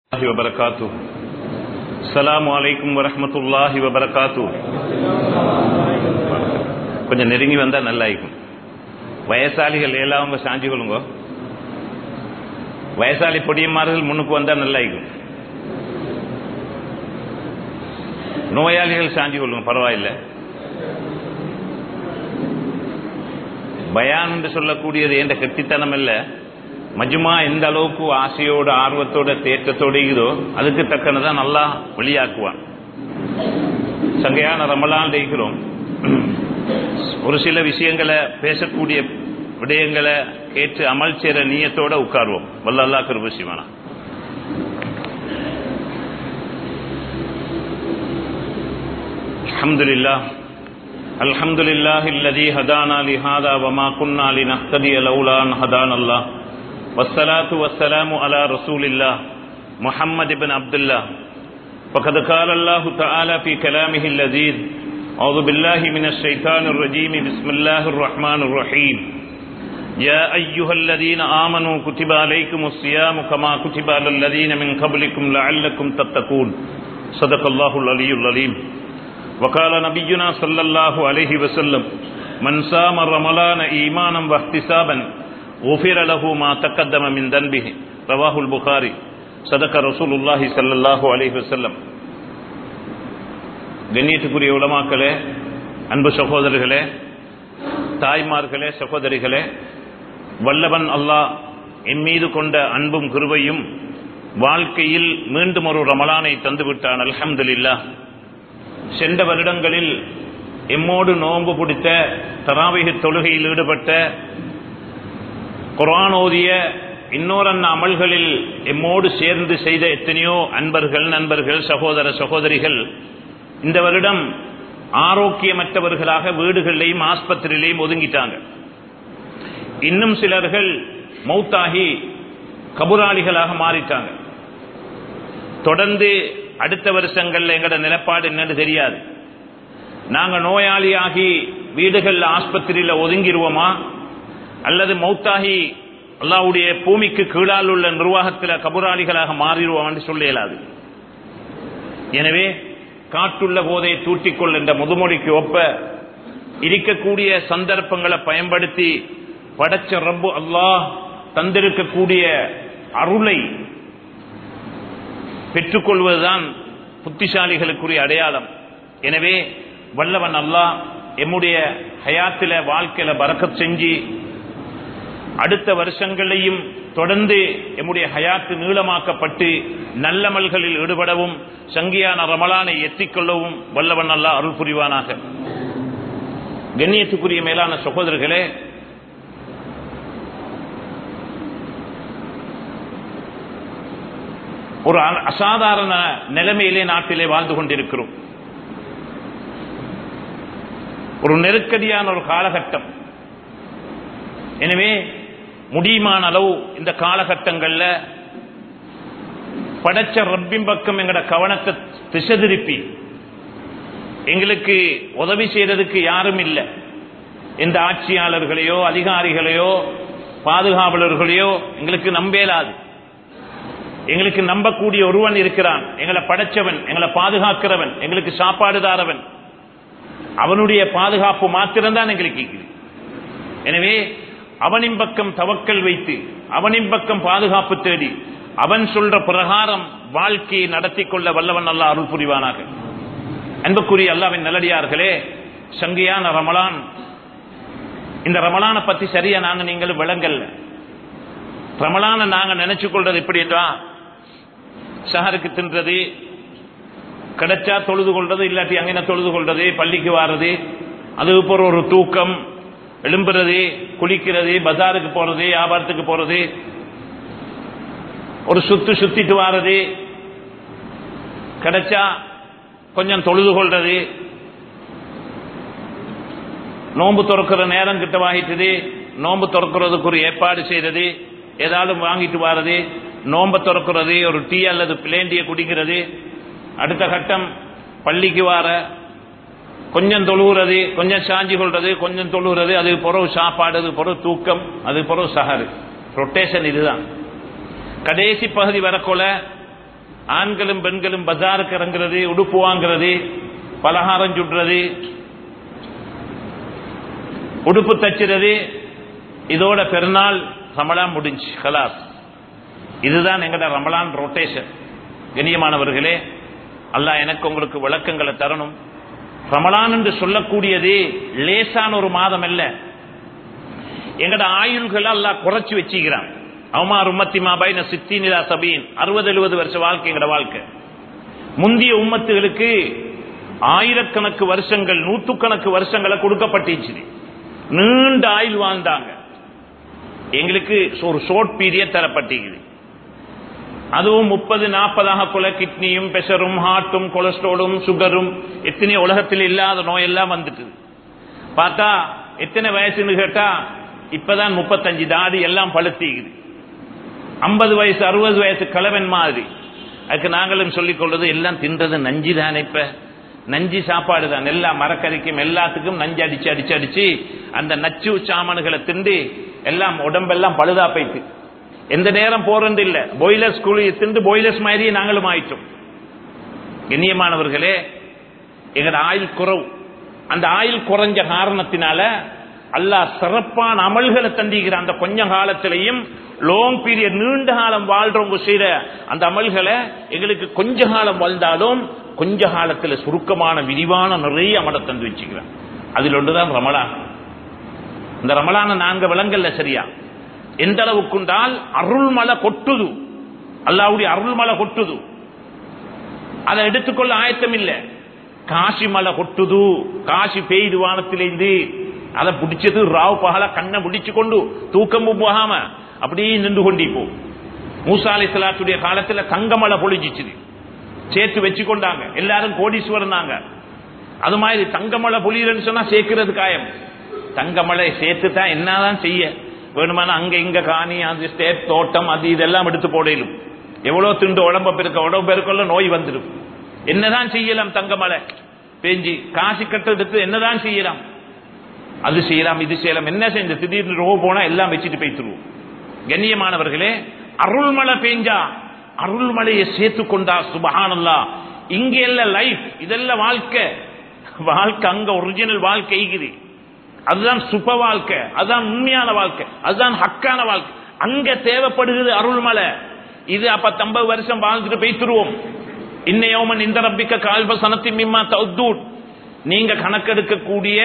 الله وبركاته السلام عليكم ورحمة الله وبركاته கொஞ்சம் நெருங்கி வந்தா நல்லா இருக்கும் வயசாளிகள் எல்லாவங்க சாஞ்சி கொள்ளுங்க வயசாளி பொடியமார்கள் முன்னுக்கு வந்தா நல்லா இருக்கும் நோயாளிகள் சாஞ்சி கொள்ளுங்க பரவாயில்லை பயான் என்று சொல்லக்கூடியது என்ற கெட்டித்தனம் இல்லை மஜ்மா எந்த அளவுக்கு ஆசையோட ஆர்வத்தோட தேட்டத்தோட இருக்குதோ அதுக்கு தக்கனதான் நல்லா வெளியாக்குவான் சங்கையான ரமலான் இருக்கிறோம் ஒரு சில விஷயங்களை பேசக்கூடிய விடயங்களை கேட்டு அமல் செய்ற நீயத்தோட உட்காருவோம் வல்லல்லா கிருபசிவானா الحمد لله الحمد لله الذي هدانا لهذا وما كنا لنهتدي لولا ان هدانا الله والصلاة والسلام على رسول الله محمد بن عبد الله فقد قال الله تعالى في كلامه اللذيذ أعوذ بالله من الشيطان الرجيم بسم الله الرحمن الرحيم يا أيها الذين آمنوا كتب عليكم الصيام كما كتب على الذين من قبلكم لعلكم تتقون صدق الله العلي العليم وقال نبينا صلى الله عليه وسلم من صام رمضان إيمانا واحتسابا غفر له ما تقدم من ذنبه رواه البخاري صدق رسول الله صلى الله عليه وسلم கண்ணியத்துக்குரிய உலமாக்களே அன்பு சகோதரர்களே தாய்மார்களே சகோதரிகளே வல்லவன் அல்லாஹ் என் மீது கொண்ட அன்பும் கிருபையும் வாழ்க்கையில் மீண்டும் ஒரு ரமலானை தந்துவிட்டான் அல்ஹம்துலில்லா சென்ற வருடங்களில் எம்மோடு நோன்பு பிடித்த தராவிக தொழுகையில் ஈடுபட்ட குரான் ஓதிய இன்னொரு அமல்களில் எம்மோடு சேர்ந்து செய்த எத்தனையோ அன்பர்கள் நண்பர்கள் சகோதர சகோதரிகள் இந்த வருடம் ஆரோக்கியமற்றவர்களாக வீடுகளிலையும் ஆஸ்பத்திரியிலையும் ஒதுங்கிட்டாங்க இன்னும் சிலர்கள் மௌத்தாகி கபுராளிகளாக மாறிட்டாங்க தொடர்ந்து அடுத்த வருஷங்கள்ல எங்கட நிலப்பாடு என்னன்னு தெரியாது நாங்க நோயாளியாகி வீடுகள் ஆஸ்பத்திரியில ஒதுங்கிடுவோமா அல்லது மௌத்தாகி அல்லாவுடைய பூமிக்கு கீழால் உள்ள நிர்வாகத்தில் கபுராளிகளாக மாறிடுவோம் என்று சொல்ல இயலாது எனவே காட்டுள்ள போதை தூட்டிக்கொள் என்ற முதுமொழிக்கு ஒப்ப இருக்கக்கூடிய சந்தர்ப்பங்களை பயன்படுத்தி படைச்ச ரப்பு அல்லாஹ் தந்திருக்கக்கூடிய அருளை பெற்றுக்கொள்வதுதான் புத்திசாலிகளுக்குரிய அடையாளம் எனவே வல்லவன் அல்லாஹ் எம்முடைய ஹயாத்தில வாழ்க்கையில பறக்கச் செஞ்சு அடுத்த வருஷங்களையும் தொடர்ந்து எம்முடைய ஹயாத்து நீளமாக்கப்பட்டு நல்லமல்களில் ஈடுபடவும் சங்கியான ரமலானை எத்திக்கொள்ளவும் வல்லவன் அல்லா அருள் புரிவானாக கண்ணியத்துக்குரிய மேலான சகோதரர்களே ஒரு அசாதாரண நிலைமையிலே நாட்டிலே வாழ்ந்து கொண்டிருக்கிறோம் ஒரு நெருக்கடியான ஒரு காலகட்டம் எனவே முடியுமான அளவு இந்த காலகட்டங்கள்ல படைச்ச ரப்பின் பக்கம் எங்கட கவனத்தை திசை திருப்பி எங்களுக்கு உதவி செய்யறதுக்கு யாரும் இல்லை எந்த ஆட்சியாளர்களையோ அதிகாரிகளையோ பாதுகாவலர்களையோ எங்களுக்கு நம்பேலாது எங்களுக்கு நம்பக்கூடிய ஒருவன் இருக்கிறான் எங்களை படைச்சவன் எங்களை பாதுகாக்கிறவன் எங்களுக்கு சாப்பாடு தாரவன் அவனுடைய பாதுகாப்பு மாத்திரம்தான் எங்களுக்கு எனவே அவனின் பக்கம் தவக்கல் வைத்து அவனின் பக்கம் பாதுகாப்பு தேடி அவன் சொல்ற பிரகாரம் வாழ்க்கையை நடத்தி கொள்ள வல்லவன் அல்ல அருள் புரிவானாக அன்புக்குரிய அல்லாவின் நல்லடியார்களே சங்கியான ரமலான் இந்த ரமலானை பத்தி சரியா நாங்க நீங்களும் விளங்கல்ல ரமலான நாங்க நினைச்சு கொள்றது எப்படின்றா சஹருக்கு தின்றது கிடைச்சா தொழுது கொள்றது இல்லாட்டி அங்கே தொழுது கொள்றது பள்ளிக்கு வாரது அதுக்கு போற ஒரு தூக்கம் எழும்புறது குளிக்கிறது பஜாருக்கு போறது வியாபாரத்துக்கு போறது ஒரு சுத்து சுத்திட்டு வாரது கிடைச்சா கொஞ்சம் தொழுது கொள்றது நோன்பு துறக்கிற நேரம் கிட்ட வாங்கிட்டது நோன்பு துறக்கிறதுக்கு ஒரு ஏற்பாடு செய்யறது ஏதாவது வாங்கிட்டு வாரது நோன்பை துறக்கிறது ஒரு டீ அல்லது பிளேண்டிய குடிக்கிறது அடுத்த கட்டம் பள்ளிக்கு வார கொஞ்சம் தொழுகிறது கொஞ்சம் சாஞ்சி கொள்றது கொஞ்சம் தொழுகிறது அது பிறகு சாப்பாடு அது பிறகு தூக்கம் அது பிறகு சஹரு ரொட்டேஷன் இதுதான் கடைசி பகுதி வரக்கொள்ள ஆண்களும் பெண்களும் பஜாருக்கு இறங்குறது உடுப்பு வாங்குறது பலகாரம் சுடுறது உடுப்பு தச்சுறது இதோட பெருநாள் ரமலான் முடிஞ்சு கலாஸ் இதுதான் எங்கட ரமலான் ரொட்டேஷன் கண்ணியமானவர்களே அல்லாஹ் எனக்கு உங்களுக்கு விளக்கங்களை தரணும் ரமலான் என்று சொல்லக்கூடியது லேசான ஒரு மாதம் அல்ல எங்கட ஆயுள்களை அல்லாஹ் குறைச்சு வச்சுக்கிறான் அவமா உம்மத்தி மாபாய் சித்தினிதா சபீன் அறுபது எழுபது வருஷ வாழ்க்கை எங்கட வாழ்க்கை முந்திய உம்மத்துகளுக்கு ஆயிரக்கணக்கு வருஷங்கள் நூத்துக்கணக்கு வருஷங்களை கொடுக்கப்பட்டுச்சு நீண்ட ஆயுள் வாழ்ந்தாங்க எங்களுக்கு ஒரு ஷோர்ட் பீரியட் தரப்பட்டிருக்குது அதுவும் முப்பது நாற்பதாக கொல கிட்னியும் பெஷரும் ஹார்ட்டும் கொலஸ்ட்ராலும் சுகரும் எத்தனை உலகத்தில் இல்லாத நோயெல்லாம் வந்துட்டு பார்த்தா எத்தனை வயசுன்னு கேட்டா இப்பதான் முப்பத்தஞ்சு தாடி எல்லாம் பழுத்திக்குது ஐம்பது வயசு அறுபது வயசு கிழவன் மாதிரி அதுக்கு நாங்களும் சொல்லிக் கொள்வது எல்லாம் தின்றது நஞ்சு தானே இப்ப நஞ்சு சாப்பாடு தான் எல்லா மரக்கறிக்கும் எல்லாத்துக்கும் நஞ்சு அடிச்சு அடிச்சு அடிச்சு அந்த நச்சு சாமான்களை திண்டு எல்லாம் உடம்பெல்லாம் பழுதா போயிட்டு எந்த நேரம் போறது இல்ல பாய்லர்ஸ் குழி திண்டு பாய்லர்ஸ் மாதிரியே நாங்களும் ஆயிட்டோம் கண்ணியமானவர்களே எங்கட ஆயுள் குறவு அந்த ஆயுள் குறைஞ்ச காரணத்தினால அல்லாஹ் சிறப்பான அமல்களை தந்திக்கிற அந்த கொஞ்ச காலத்திலையும் லாங் பீரியட் நீண்ட காலம் வாழ்றவங்க செய்யற அந்த அமல்களை எங்களுக்கு கொஞ்ச காலம் வாழ்ந்தாலும் கொஞ்ச காலத்துல சுருக்கமான விரிவான நிறைய அமலை தந்து வச்சுக்கிறேன் அதில் ஒன்றுதான் ரமலான் இந்த ரமலான நான்கு விலங்கல்ல சரியா எந்த அளவுக்குண்டால் அருள்மலை கொட்டுது அல்லாவுடைய அருள்மலை கொட்டுது அதை எடுத்துக்கொள்ள ஆயத்தம் இல்ல காசி மலை கொட்டுது காசி பெய்து வானத்திலிருந்து அதை பிடிச்சது ராவ் பகல கண்ணை பிடிச்சு கொண்டு தூக்கமும் போகாம அப்படியே நின்று கொண்டிப்போ மூசா அலி சலாத்துடைய காலத்துல தங்கமலை பொழிஞ்சிச்சு சேர்த்து வச்சு கொண்டாங்க எல்லாரும் கோடீஸ்வரனாங்க அது மாதிரி தங்கமலை பொழியலன்னு சொன்னா சேர்க்கிறது காயம் தங்கமலை சேர்த்து தான் என்னதான் செய்ய வேணுமான அங்க இங்க காணி அந்த ஸ்டேட் தோட்டம் அது இதெல்லாம் எடுத்து போடலும் எவ்வளவு திண்டு உடம்ப பெருக்க உடம்பு பெருக்கொள்ள நோய் வந்துடும் என்னதான் செய்யலாம் தங்கமலை பேஞ்சி காசி கட்ட எடுத்து என்னதான் செய்யலாம் அது செய்யலாம் இது செய்யலாம் என்ன செஞ்ச திடீர்னு ரோ போனா எல்லாம் வச்சுட்டு போய்த்துருவோம் கண்ணியமானவர்களே அருள்மழை பெஞ்சா அருள்மழையை சேர்த்து கொண்டா சுபஹானல்லா இங்க எல்லாம் லைஃப் இதெல்லாம் வாழ்க்கை வாழ்க்கை அங்க ஒரிஜினல் வாழ்க்கை இருக்குது அதுதான் சுப வாழ்க்கை அதுதான் உண்மையான வாழ்க்கை அதுதான் ஹக்கான வாழ்க்கை அங்க தேவைப்படுகிறது அருள்மலை இது அப்ப ஐம்பது வருஷம் வாழ்ந்துட்டு போய்த்துருவோம் இன்னையோமன் இந்த ரப்பிக்க கால்ப சனத்தின் மிம்மா தௌத்தூட் நீங்க கணக்கெடுக்கக்கூடிய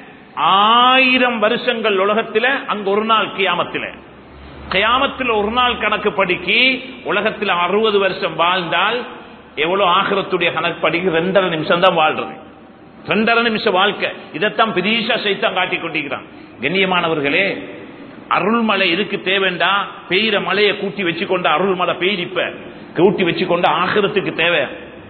ஆயிரம் வருஷங்கள் உலகத்துல அங்க ஒரு நாள் கியாமத்தில கியாமத்தில் ஒரு நாள் கணக்கு படிக்கி உலகத்தில் அறுபது வருஷம் வாழ்ந்தால் எவ்வளவு ஆகிரத்துடைய கணக்கு படிக்கு ரெண்டரை நிமிஷம் தான் வாழ்றது ரெண்டரை நிமிஷம் வாழ்க்கை இதைத்தான் பெரிய சைத்தான் காட்டிக் கொண்டிருக்கிறான் கண்ணியமானவர்களே அருள்மலை எதுக்கு தேவைண்டா பெய்கிற மலையை கூட்டி வச்சு கொண்டு அருள்மலை பெய்திப்ப கூட்டி வச்சு கொண்டு ஆகிரத்துக்கு தேவை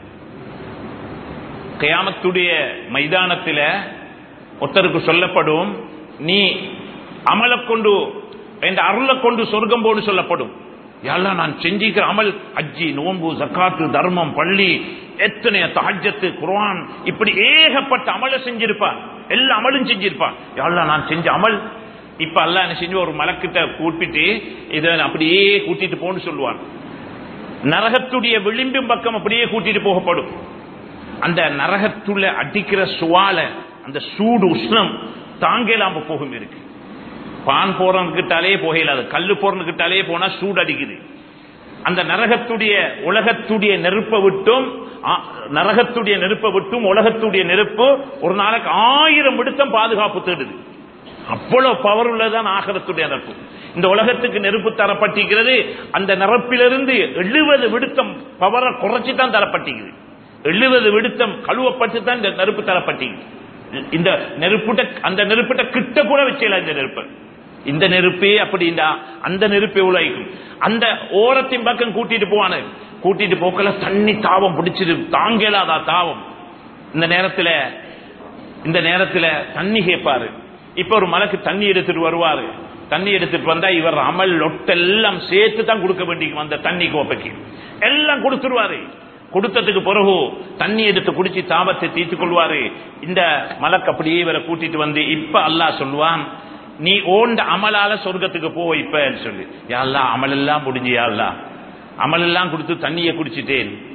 கயாமத்துடைய மைதானத்தில் ஒருத்தருக்கு சொல்லப்படும் நீ அமலை கொண்டு இந்த அருளை கொண்டு சொர்க்கம் போடு சொல்லப்படும் எல்லாம் நான் செஞ்சிக்கிற அமல் அஜி நோன்பு ஜக்காத்து தர்மம் பள்ளி எத்தனை தாஜத்து குர்ஆன் இப்படி ஏகப்பட்ட அமலை செஞ்சிருப்பான் எல்லா அமலும் செஞ்சிருப்பான் எல்லாம் நான் செஞ்ச அமல் இப்ப அல்ல என்ன செஞ்சு ஒரு மலக்கிட்ட கூப்பிட்டு இதை அப்படியே கூட்டிட்டு போன்னு சொல்லுவான் நரகத்துடைய விளிம்பின் பக்கம் அப்படியே கூட்டிட்டு போகப்படும் அந்த நரகத்துள்ள அடிக்கிற சுவால அந்த சூடு உஷ்ணம் தாங்கலாம போகும் இருக்கு பான் போறவன்கிட்டாலே போகலாது கல்லு போறவன்கிட்டாலே போனா சூடு அடிக்குது அந்த நரகத்துடைய உலகத்துடைய நெருப்பை விட்டும் ஆ- நரகத்துடைய நெருப்பை விட்டும் உலகத்துடைய நெருப்பு ஒரு நாளைக்கு ஆயிரம் விடுத்தம் பாதுகாப்பு தேடுது அவ்வளவு பவர் உள்ளதான் ஆகரத்துடைய நெருப்பு இந்த உலகத்துக்கு நெருப்பு தரப்பட்டிருக்கிறது அந்த நெருப்பிலிருந்து எழுபது விடுத்தம் பவரை குறைச்சி தான் தரப்பட்டிருக்குது எழுபது விடுத்தம் கழுவப்பட்டு தான் இந்த நெருப்பு தரப்பட்டிருக்குது இந்த நெருப்புட்ட அந்த நெருப்புட்ட கிட்ட கூட வச்சல இந்த நெருப்பு இந்த நெருப்பே அப்படின்னா அந்த நெருப்பு எவ்வளவு அந்த ஓரத்தின் பக்கம் கூட்டிட்டு போவானு கூட்டிட்டு போக்கல தண்ணி தாவம் பிடிச்சிரு தாங்கலாதா தாவம் இந்த நேரத்துல இந்த நேரத்துல தண்ணி கேட்பாரு இப்ப ஒரு மலைக்கு தண்ணி எடுத்துட்டு வருவாரு தண்ணி எடுத்துட்டு வந்தா இவர் அமல் லொட்டெல்லாம் சேர்த்து தான் கொடுக்க வேண்டிக்கும் அந்த தண்ணி கோப்பைக்கு எல்லாம் கொடுத்துருவாரு கொடுத்ததுக்கு பிறகு தண்ணி எடுத்து குடிச்சு தாபத்தை தீர்த்துக் கொள்வாரு இந்த மலக்கு அப்படியே இவரை கூட்டிட்டு வந்து இப்ப அல்லாஹ் சொல்லுவான் நீ ஓண்ட அமலால சொர்க்கத்துக்கு போ இப்ப சொல்லி யாழ்லா அமல் எல்லாம் முடிஞ்சு யாழ்லா அமல் எல்லாம் கொடுத்து தண்ணியை குடிச்சிட்டேன்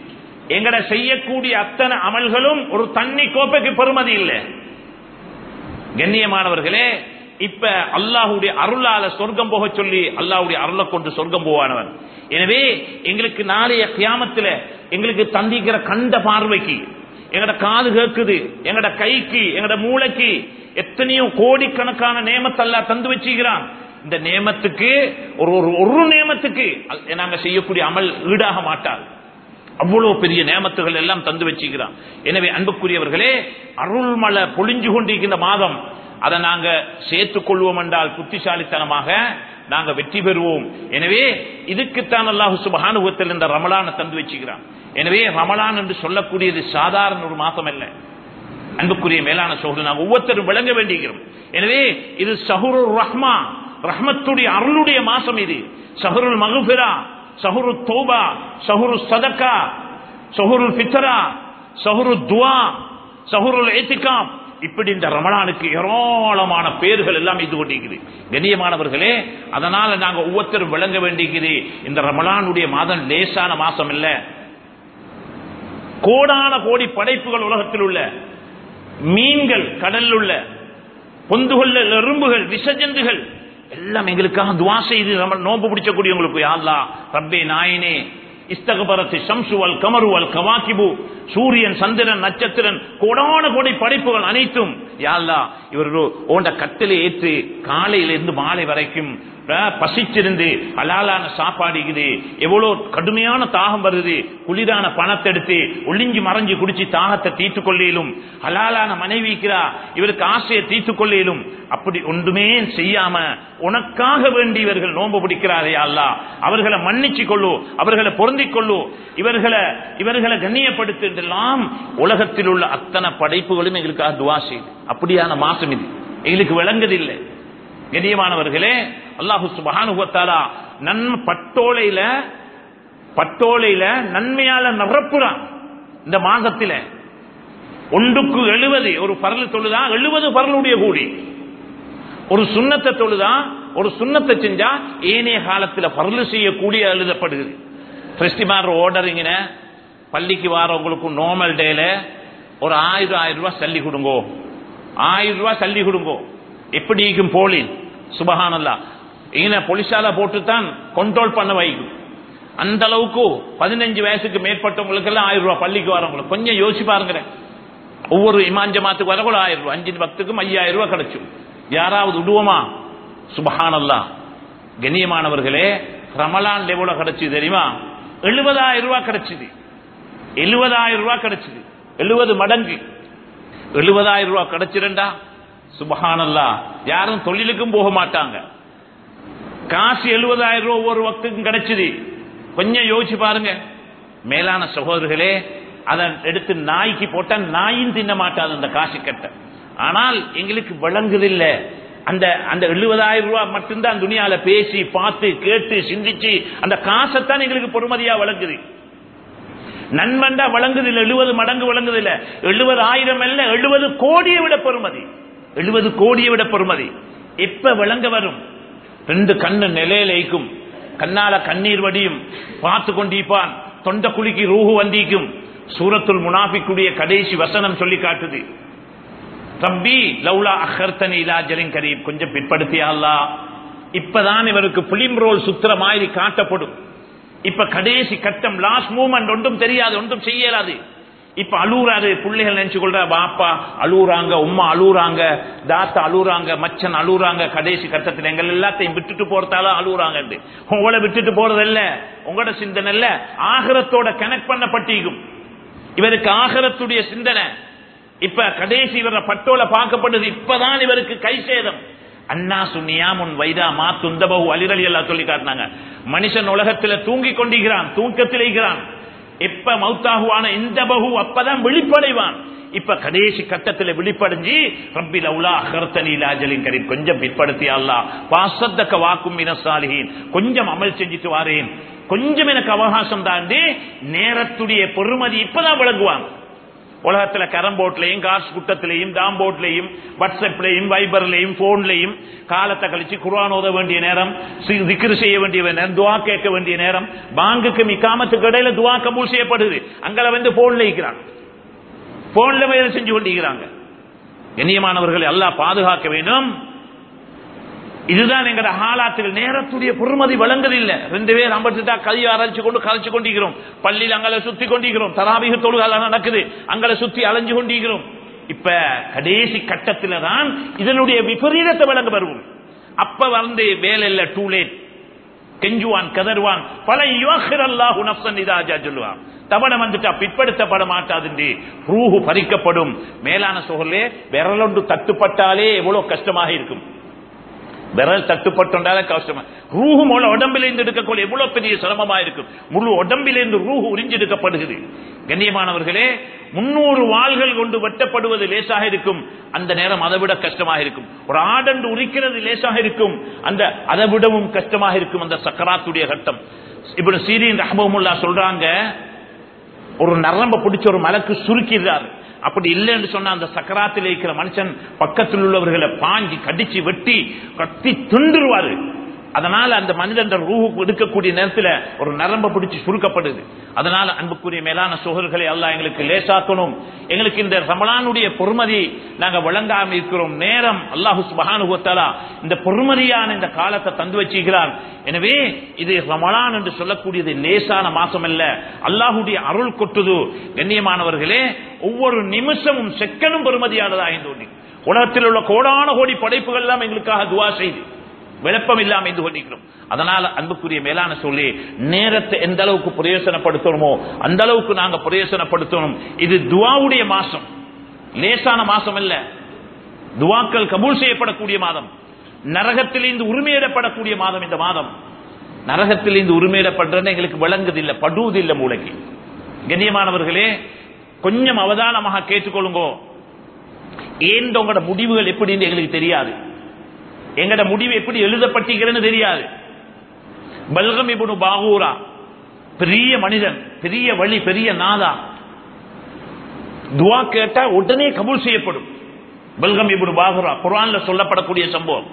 எங்கட செய்யக்கூடிய அத்தனை அமல்களும் ஒரு தண்ணி கோப்பைக்கு பெருமதி இல்லை கண்ணியமானவர்களே இப்ப அல்லாஹுடைய அருளால சொர்க்கம் போக சொல்லி அல்லாஹுடைய அருளை கொண்டு சொர்க்கம் போவானவன் எனவே எங்களுக்கு நாளைய கியாமத்துல எங்களுக்கு தந்திக்கிற கண்ட பார்வைக்கு எங்கட காது கேக்குது எங்கட கைக்கு எங்கட மூளைக்கு எத்தனையோ கோடிக்கணக்கான நேமத்தல்லா தந்து வச்சுக்கிறான் இந்த நேமத்துக்கு ஒரு ஒரு ஒரு நேமத்துக்கு அது நாங்க செய்யக்கூடிய அமல் ஈடாக மாட்டாது அவ்வளவு பெரிய நேமத்துகள் எல்லாம் தந்து வச்சுக்கிறான் எனவே அன்புக்குரியவர்களே அருள்மலை பொழிஞ்சு கொண்டிருக்கின்ற மாதம் அதை நாங்க சேர்த்துக் கொள்வோம் என்றால் புத்திசாலித்தனமாக நாங்க வெற்றி பெறுவோம் எனவே இதுக்குத்தான் அல்லாஹு சுபஹானுவத்தில் இந்த ரமலான தந்து வச்சுக்கிறான் எனவே ரமலான் என்று சொல்லக்கூடியது சாதாரண ஒரு மாசம் அல்ல அன்புக்குரிய மேலான சோழர் நாங்கள் ஒவ்வொருத்தரும் விளங்க வேண்டியிருக்கிறோம் எனவே இது சஹுரு ரஹ்மா ரஹ்மத்துடைய அருளுடைய மாசம் இது சஹருல் மகுபிரா சஹுரு தோபா சஹுரு சதக்கா சஹுருல் பித்தரா சஹுரு துவா சஹுருல் ஏத்திகாம் இப்படி இந்த ரமணானுக்கு ஏராளமான பேர்கள் எல்லாம் இது கொண்டிருக்குது கண்ணியமானவர்களே அதனால நாங்க ஒவ்வொருத்தரும் விளங்க வேண்டியிருக்குது இந்த ரமலானுடைய மாதம் லேசான மாசம் இல்ல கோடான கோடி படைப்புகள் உலகத்தில் உள்ள மீன்கள் கடலில் உள்ள பொந்துகள்ல எறும்புகள் விஷஜந்துகள் எல்லாம் எங்களுக்காக துவா செய்து நம்ம நோம்பு பிடிச்சக்கூடியவங்களுக்கு யாழ்லா ரப்பே நாயனே இஸ்தகபரத்து ஷம்சுவல் கமருவல் கவாக்கிபு சூரியன் சந்திரன் நட்சத்திரன் கோடான கோடி படைப்புகள் அனைத்தும் யாழ்லா இவர்கள் ஓண்ட கட்டில ஏற்று காலையிலிருந்து மாலை வரைக்கும் பசிச்சிருந்து அலாலான சாப்பாடுக்குது எவ்வளவு கடுமையான தாகம் வருது குளிரான பணத்தை எடுத்து ஒளிஞ்சு மறைஞ்சு குடிச்சு தாகத்தை தீர்த்து கொள்ளையிலும் ஹலாலான மனைவிக்கிறா இவருக்கு ஆசையை தீர்த்து கொள்ளையிலும் அப்படி ஒன்றுமே செய்யாம உனக்காக வேண்டி இவர்கள் நோன்பு பிடிக்கிறாரே அல்லா அவர்களை மன்னிச்சு கொள்ளு அவர்களை பொருந்திக் கொள்ளு இவர்களை இவர்களை கண்ணியப்படுத்து என்றெல்லாம் உலகத்தில் உள்ள அத்தனை படைப்புகளும் எங்களுக்காக துவா செய்து அப்படியான மாசம் இது எங்களுக்கு விளங்குதில்லை கண்ணியமானவர்களே அல்லாஹு சுபஹானுவத்தாலா நன்மை பட்டோலையில பட்டோலையில நன்மையால நிரப்புறான் இந்த மாதத்தில ஒன்றுக்கு எழுபது ஒரு பரல் தொழுதா எழுபது பரலுடைய கூடி ஒரு சுண்ணத்தை தொழுதா ஒரு சுண்ணத்தை செஞ்சா ஏனைய காலத்தில் பரலு செய்யக்கூடிய எழுதப்படுகிறது கிறிஸ்டிமார் ஓர்டரிங்கின பள்ளிக்கு வாரவங்களுக்கு நார்மல் டேல ஒரு ஆயிரம் ஆயிரம் ரூபாய் சல்லி கொடுங்கோ ஆயிரம் ரூபாய் சல்லி கொடுங்கோ எப்படி இருக்கும் போலின் சுபஹானல்லா இங்க பொலிசால போட்டுத்தான் கண்ட்ரோல் பண்ண வைக்கும் அந்த அளவுக்கு பதினஞ்சு வயசுக்கு மேற்பட்டவங்களுக்கு எல்லாம் ஆயிரம் ரூபாய் பள்ளிக்கு வரவங்களுக்கு கொஞ்சம் யோசிச்சு பாருங்க ஒவ்வொரு இமாஞ்சமாத்துக்கு வர கூட ஆயிரம் ரூபாய் அஞ்சு பத்துக்கும் ஐயாயிரம் ரூபாய் கிடைச்சும் யாராவது விடுவோமா சுபஹானல்லா கண்ணியமானவர்களே ரமலான் லெவல கிடைச்சது தெரியுமா எழுபதாயிரம் ரூபாய் கிடைச்சது எழுபதாயிரம் ரூபாய் கிடைச்சது எழுபது மடங்கு எழுபதாயிரம் ரூபாய் கிடைச்சிருந்தா சுபஹானல்லா யாரும் தொழிலுக்கும் போக மாட்டாங்க காசு எழுபதாயிரம் ரூபாய் ஒவ்வொரு வக்துக்கும் கிடைச்சது கொஞ்சம் யோசிச்சு பாருங்க மேலான சகோதரர்களே அதை எடுத்து நாய்க்கு போட்டா நாயும் தின்ன மாட்டாது அந்த காசு கட்ட ஆனால் எங்களுக்கு விளங்குதில்லை அந்த அந்த எழுபதாயிரம் ரூபாய் மட்டும்தான் துணியால பேசி பார்த்து கேட்டு சிந்திச்சு அந்த காசைத்தான் எங்களுக்கு பொறுமதியா வழங்குது நன்மண்டா வழங்குது இல்லை எழுபது மடங்கு வழங்குது இல்ல எழுபது ஆயிரம் அல்ல எழுபது கோடியை விட பெறுமதி எழுபது கோடியை விட பெறுமதி எப்ப விளங்க வரும் ரெண்டு கண்ணு நிலையிலைக்கும் கண்ணால கண்ணீர் வடியும் பார்த்து கொண்டிருப்பான் தொண்ட குலுக்கி ரூஹு வந்திக்கும் சூரத்துல் முனாபிக்குடைய கடைசி வசனம் சொல்லி காட்டுது ரப்பி லவுலா அஹர்த்தனி இலா ஜலின் கரீம் கொஞ்சம் பிற்படுத்தியா அல்லா இப்பதான் இவருக்கு பிலிம் ரோல் சுத்துற மாதிரி காட்டப்படும் இப்ப கடைசி கட்டம் லாஸ்ட் மூமெண்ட் ஒன்றும் தெரியாது ஒன்றும் செய்யலாது இப்ப அழுகுறாரு பிள்ளைகள் நினைச்சு கொள்ற பாப்பா அழுகுறாங்க உம்மா அழுகுறாங்க தாத்தா அழுகுறாங்க மச்சன் அழுகுறாங்க கடைசி கட்டத்தில் எங்கள் எல்லாத்தையும் விட்டுட்டு போறதால அழுகுறாங்க உங்களை விட்டுட்டு போறது இல்ல உங்களோட சிந்தனை இல்ல ஆகரத்தோட கனெக்ட் பண்ணப்பட்டிருக்கும் இவருக்கு ஆகரத்துடைய சிந்தனை இப்ப கடைசி இவர பட்டோல பார்க்கப்படுது இப்பதான் இவருக்கு கை சேதம் அண்ணா சுன்னியாமுன் வைதா மா துந்தபகு அலிரலி எல்லாம் சொல்லி காட்டினாங்க மனுஷன் உலகத்துல தூங்கி கொண்டிருக்கிறான் தூக்கத்தில் இருக்கிறான் எப்ப மௌத்தாகுவான இந்த பகு அப்பதான் விழிப்படைவான் இப்ப கடைசி கட்டத்தில் விழிப்படைஞ்சு ரப்பி லவுலா அகர்த்தனி லாஜலின் கரீம் கொஞ்சம் பிற்படுத்தி அல்லா பாசத்தக்க வாக்கும் இனசாலிகின் கொஞ்சம் அமல் செஞ்சுட்டு வாரேன் கொஞ்சம் எனக்கு அவகாசம் தாண்டி நேரத்துடைய பொறுமதி இப்பதான் விளங்குவான் உலகத்துல கரம்போட்லையும் காசு குட்டத்திலையும் டாம்போட்லையும் வாட்ஸ்அப்லையும் வைபர்லையும் போன்லையும் காலத்தை கழிச்சு குர்ஆன் ஓத வேண்டிய நேரம் சி- திக்ரு செய்ய வேண்டிய நேரம் துவா கேட்க வேண்டிய நேரம் பாங்குக்கு மிக்காமத்துக்கு இடையில துவா கபூல் செய்யப்படுது அங்கே வந்து போன்ல இருக்கிறாங்க போன்ல வேலை செஞ்சு கொண்டிருக்கிறாங்க கண்ணியமானவர்களை அல்லாஹ் பாதுகாக்க வேண்டும் இதுதான் எங்கட ஹாலாத்தில் நேரத்துடைய பொறுமதி வழங்குதில்லை ரெண்டு பேர் அம்பட்டுட்டா கையை அரைச்சு கொண்டு கரைச்சு கொண்டிருக்கிறோம் பள்ளியில் அங்களை சுத்தி கொண்டிருக்கிறோம் தராபிக தொழுகால நடக்குது அங்களை சுத்தி அலைஞ்சு கொண்டிருக்கிறோம் இப்ப கடைசி கட்டத்துல தான் இதனுடைய விபரீதத்தை விளங்க வருவோம் அப்ப வந்து வேலை இல்ல டூ லேட் கெஞ்சுவான் கதறுவான் பல யுவாஹிர் அல்லாஹு நப்சன் இதாஜா சொல்லுவான் தவணை வந்துட்டா பிற்படுத்தப்பட மாட்டாது ரூஹு பறிக்கப்படும் மேலான சோழலே விரலொன்று தட்டுப்பட்டாலே எவ்வளவு கஷ்டமாக இருக்கும் விரல் தட்டுப்பட்டுண்டால கஷ்டமா ரூஹு மூல உடம்பிலிருந்து எடுக்கக்கூடிய எவ்வளவு பெரிய சிரமமா இருக்கும் முழு உடம்பிலிருந்து ரூஹு உறிஞ்செடுக்கப்படுகிறது கண்ணியமானவர்களே முன்னூறு வாள்கள் கொண்டு வெட்டப்படுவது லேசாக இருக்கும் அந்த நேரம் அதை விட கஷ்டமாக இருக்கும் ஒரு ஆடண்டு உரிக்கிறது லேசாக இருக்கும் அந்த அதை விடவும் கஷ்டமாக இருக்கும் அந்த சக்கராத்துடைய கட்டம் இப்படி சீரின் ரஹமுல்லா சொல்றாங்க ஒரு நரம்ப பிடிச்ச ஒரு மலக்கு சுருக்கிறார் அப்படி இல்லைன்னு சொன்னா அந்த சக்கராத்தில் இருக்கிற மனுஷன் பக்கத்தில் உள்ளவர்களை பாஞ்சி கடிச்சு வெட்டி கத்தி துண்டுருவாரு அதனால அந்த மனிதன் ரூஹுக்கு எடுக்கக்கூடிய நேரத்தில் ஒரு நரம்ப பிடிச்சு சுருக்கப்படுது அதனால அன்புக்குரிய மேலான சோழர்களை எல்லாம் எங்களுக்கு லேசாக்கணும் எங்களுக்கு இந்த ரமலானுடைய பொறுமதி நாங்க வழங்காம இருக்கிறோம் நேரம் அல்லாஹு சுபஹானுவத்தாலா இந்த பொறுமதியான இந்த காலத்தை தந்து வச்சுக்கிறான் எனவே இது ரமலான் என்று சொல்லக்கூடியது லேசான மாசம் அல்ல அல்லாஹுடைய அருள் கொட்டுது கண்ணியமானவர்களே ஒவ்வொரு நிமிஷமும் செக்கனும் பெருமதியானதாக தோன்றி உலகத்தில் உள்ள கோடான கோடி படைப்புகள் எல்லாம் எங்களுக்காக துவா செய்து விளப்பம் இல்லாம இருந்து கொண்டிருக்கிறோம் அதனால அன்புக்குரிய மேலான சொல்லி நேரத்தை எந்த அளவுக்கு பிரயோசனப்படுத்தணுமோ அந்த அளவுக்கு நாங்க பிரயோசனப்படுத்தணும் இது துவாவுடைய மாசம் லேசான மாசம் அல்ல துவாக்கள் கபூல் செய்யப்படக்கூடிய மாதம் நரகத்திலிருந்து உரிமையிடப்படக்கூடிய மாதம் இந்த மாதம் நரகத்திலிருந்து உரிமையிடப்படுறது எங்களுக்கு விளங்குதில்லை படுவதில்லை மூளைக்கு கண்ணியமானவர்களே கொஞ்சம் அவதானமாக கேட்டுக்கொள்ளுங்க ஏன் உங்களோட முடிவுகள் எப்படின்னு எங்களுக்கு தெரியாது எங்கட முடிவு எப்படி எழுதப்பட்டிருக்கிறன்னு தெரியாது பல்கம் இபுனு பாகூரா பெரிய மனிதன் பெரிய வழி பெரிய நாதா துவா கேட்டா உடனே கபூல் செய்யப்படும் பல்கம் இபுனு பாகூரா குரான்ல சொல்லப்படக்கூடிய சம்பவம்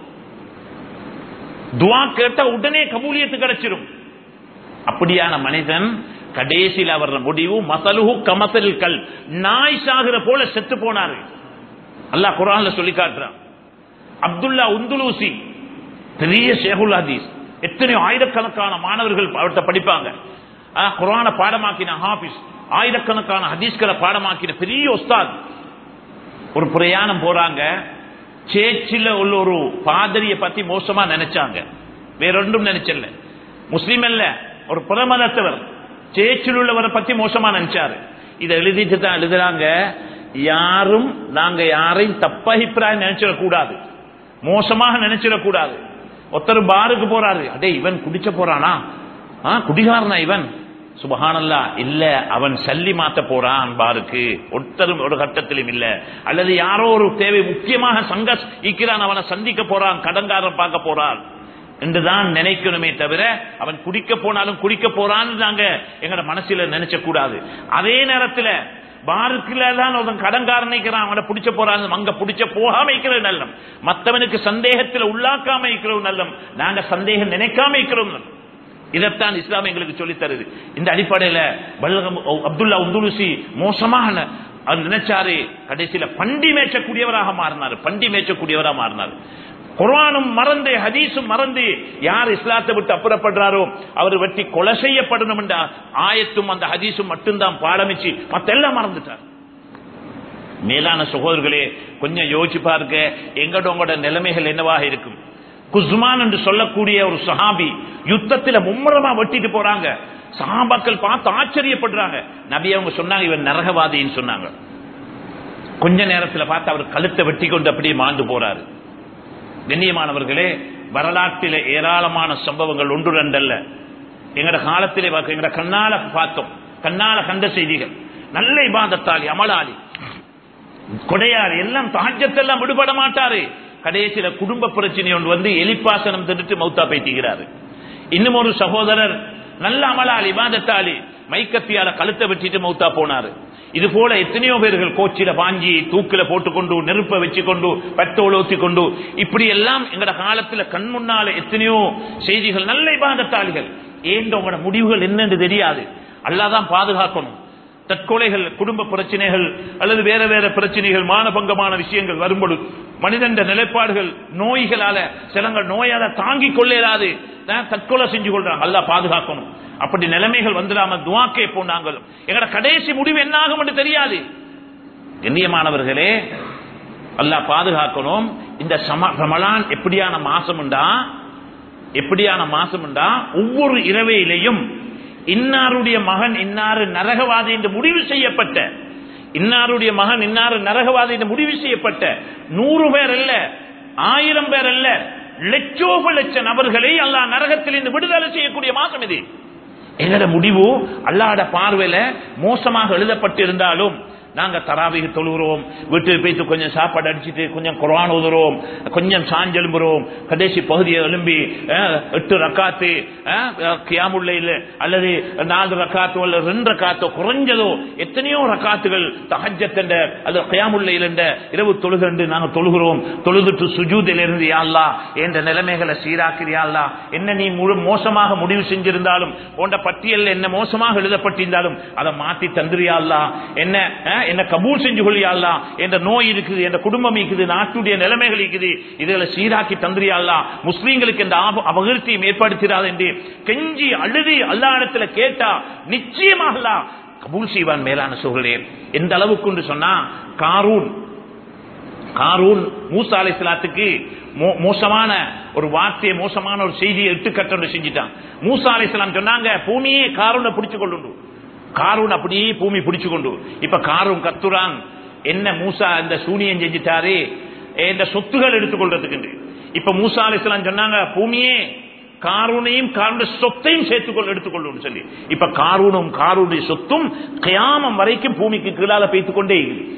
துவா கேட்டா உடனே கபூலியத்து கிடைச்சிடும் அப்படியான மனிதன் கடைசியில் அவர் முடிவு மசலுஹு கமசல் கல் நாய் சாகிற போல செத்து போனாரு அல்லாஹ் குரான்ல சொல்லி காட்டுறான் அப்துல்லா உந்துலூசி பெரிய ஷேகுல் ஹதீஸ் எத்தனை ஆயிரக்கணக்கான மாணவர்கள் அவர்கிட்ட படிப்பாங்க ஆ, குர்ஆனை பாடமாக்கின ஹாபிஸ் ஆயிரக்கணக்கான ஹதீஸ்களை பாடமாக்கின பெரிய உஸ்தாத் ஒரு பிரயாணம் போறாங்க சேச்சில உள்ள ஒரு பாதிரிய பத்தி மோசமா நினைச்சாங்க வேறொன்றும் நினைச்சல முஸ்லீம் அல்ல ஒரு புறமதத்தவர் சேச்சில் உள்ளவரை பத்தி மோசமா நினைச்சாரு இதை எழுதிட்டு தான் எழுதுறாங்க யாரும் நாங்க யாரையும் தப்ப அபிப்பிராயம் நினைச்சிடக்கூடாது மோசமாக நினைச்சிடக்கூடாது ஒருத்தர் பாருக்கு போறாரு அடே இவன் குடிச்ச போறானா ஆ, குடிகாரனா இவன் சுபஹானல்லா இல்ல அவன் சல்லி மாத்த போறான் பாருக்கு ஒருத்தரும் ஒரு கட்டத்திலும் இல்ல அல்லது யாரோ ஒரு தேவை முக்கியமாக சங்க ஈக்கிறான் அவனை சந்திக்க போறான் கடன்காரன் பார்க்க போறான் என்றுதான் நினைக்கணுமே தவிர அவன் குடிக்க போனாலும் குடிக்க போறான்னு நாங்க எங்கட மனசுல நினைச்ச கூடாது அதே நேரத்துல பாருக்குல தான் ஒருத்தன் கடன்காரன் நினைக்கிறான் அவனை பிடிச்ச போறான் அங்க பிடிச்ச போகாம இருக்கிறது நல்லம் மத்தவனுக்கு சந்தேகத்துல உள்ளாக்காம இருக்கிறது நல்லம் நாங்க சந்தேகம் நினைக்காம இருக்கிறோம் நல்லம். இதைத்தான் இஸ்லாம் எங்களுக்கு சொல்லி தருது இந்த அடிப்படையில பல்கம் அப்துல்லா உந்துலுசி மோசமான அவர் நினைச்சாரு கடைசியில பண்டி மேய்ச்சக்கூடியவராக மாறினார் பண்டி மேய்ச்சக்கூடியவராக மாறினார் குர்ஆனும் மறந்து ஹதீஸும் மறந்து யார் இஸ்லாத்தை விட்டு அப்புறப்படுறாரோ அவர் வெட்டி கொலை செய்யப்படணும் என்ற ஆயத்தும் அந்த ஹதீஸும் மட்டும்தான் பாடமிச்சு மத்தெல்லாம் மறந்துட்டார் மேலான சகோதரர்களே கொஞ்சம் யோசிச்சு பாருங்க எங்கட உங்களோட நிலைமைகள் என்னவாக இருக்கும் குஸ்மான் என்று சொல்லக்கூடிய ஒரு சஹாபி யுத்தத்துல மும்முரமா வெட்டிட்டு போறாங்க சஹாபாக்கள் பார்த்து ஆச்சரியப்படுறாங்க நபி அவங்க சொன்னாங்க இவன் நரகவாதின்னு சொன்னாங்க கொஞ்ச நேரத்துல பார்த்து அவர் கழுத்தை வெட்டி கொண்டு அப்படியே மாண்டு போறாரு கண்ணியமானவர்களே வரலாற்றில ஏராளமான சம்பவங்கள் ஒன்று ரெண்டல்ல எங்கட காலத்திலே பார்க்க எங்கட கண்ணால பார்த்தோம் கண்ணால கண்ட செய்திகள் நல்ல இபாதத்தாளி அமலாளி கொடையார் எல்லாம் தாஜத்தெல்லாம் விடுபட மாட்டாரு கடைசியில குடும்ப பிரச்சனை ஒன்று வந்து எலிப்பாசனம் திட்டு மௌத்தா பேட்டிக்கிறாரு இன்னும் ஒரு சகோதரர் நல்ல அமலாளி இபாதத்தாளி மைக்கத்தியால கழுத்தை வெட்டிட்டு மௌத்தா போனாரு இது போல எத்தனையோ பேர்கள் கோச்சில பாஞ்சி தூக்கில போட்டுக்கொண்டு நெருப்ப வச்சுக்கொண்டு பெட்ரோல் ஊத்தி கொண்டு இப்படி எல்லாம் எங்கட காலத்துல கண் முன்னால எத்தனையோ செய்திகள் நல்ல இபாதத்தாளிகள் ஏன் உங்களோட முடிவுகள் என்னன்னு தெரியாது அல்லாதான் பாதுகாக்கணும் தற்கொலைகள் குடும்ப பிரச்சனைகள் அல்லது வேற வேற பிரச்சனைகள் மானபங்கமான விஷயங்கள் வரும்பொழுது மனிதன் நிலைப்பாடுகள் நோய்களால சிலங்கள் நோயால தாங்கிக் கொள்ளலாது தற்கொலை செஞ்சு கொள்றாங்க அல்லா பாதுகாக்கணும் அப்படி நிலைமைகள் வந்துடாம துவாக்கே போனாங்கள் எங்கட கடைசி முடிவு என்ன ஆகும் என்று தெரியாது கண்ணியமானவர்களே அல்லாஹ் பாதுகாக்கணும் இந்த ரமலான் எப்படியான மாசம் உண்டா எப்படியான மாசம் உண்டா ஒவ்வொரு இரவையிலையும் இன்னாருடைய மகன் இன்னாரு நரகவாதி என்று முடிவு செய்யப்பட்ட இன்னாருடைய மகன் இன்னாரு நரகவாதி என்று முடிவு செய்யப்பட்ட நூறு பேர் அல்ல ஆயிரம் பேர் அல்ல லட்சோப லட்ச நபர்களை அல்லாஹ் நரகத்திலிருந்து விடுதலை செய்யக்கூடிய மாசம் இது எங்கட முடிவு அல்லாட பார்வையில மோசமாக எழுதப்பட்டிருந்தாலும் நாங்க தராவிக தொழுகிறோம் வீட்டுக்கு போயிட்டு கொஞ்சம் சாப்பாடு அடிச்சுட்டு கொஞ்சம் குரான் ஓதுறோம் கொஞ்சம் சாஞ்செலும்புறோம் கடைசி பகுதியை எழும்பி எட்டு ரக்காத்து கியாமுல்லையில் அல்லது நாலு ரக்காத்தோ அல்ல ரெண்டு ரக்காத்தோ குறைஞ்சதோ எத்தனையோ ரக்காத்துகள் தகஜத்தென்ற அல்லது கியாமுல்லையில் என்ற இரவு தொழுகண்டு நாங்க தொழுகிறோம் தொழுதுட்டு சுஜூதில் இருந்து யாழ்லா என்ற நிலைமைகளை சீராக்கிறியாள்லா என்ன நீ முழு மோசமாக முடிவு செஞ்சிருந்தாலும் போன்ற பட்டியல் என்ன மோசமாக எழுதப்பட்டிருந்தாலும் அதை மாத்தி தந்திரியாள்லா என்ன என்ன கபூல் செஞ்சு கொள்ளியாள்லா என்ற நோய் இருக்குது என்ற குடும்பம் இருக்குது நாட்டுடைய நிலைமைகள் இருக்குது இதுகளை சீராக்கி தந்திரியாள்லா முஸ்லீம்களுக்கு இந்த அபகீர்த்தியும் ஏற்படுத்திடாது என்று கெஞ்சி அழுதி அல்லா இடத்துல கேட்டா நிச்சயமாக கபூல் செய்வான் மேலான சூழலே எந்த அளவுக்கு சொன்னா காரூன் காரூன் மூசா அலை சலாத்துக்கு மோசமான ஒரு வார்த்தையை மோசமான ஒரு செய்தியை எட்டுக்கட்டு செஞ்சுட்டான் மூசா அலை சொன்னாங்க பூமியே காரூனை பிடிச்சு கொண்டு காரூன் அப்படியே பூமி பிடிச்சு கொண்டு இப்ப காரூன் கத்துறான் என்ன மூசா இந்த சூனியம் செஞ்சிட்டாரு இந்த சொத்துகள் எடுத்துக்கொள்றதுக்கு இப்ப மூசா அலிஸ்லாம் சொன்னாங்க பூமியே காரூனையும் காருடைய சொத்தையும் சேர்த்துக்கொள் எடுத்துக்கொள்ளும் சொல்லி இப்ப காரூனும் காரூனுடைய சொத்தும் கயாமம் வரைக்கும் பூமிக்கு கீழால பெய்த்துக் கொண்டே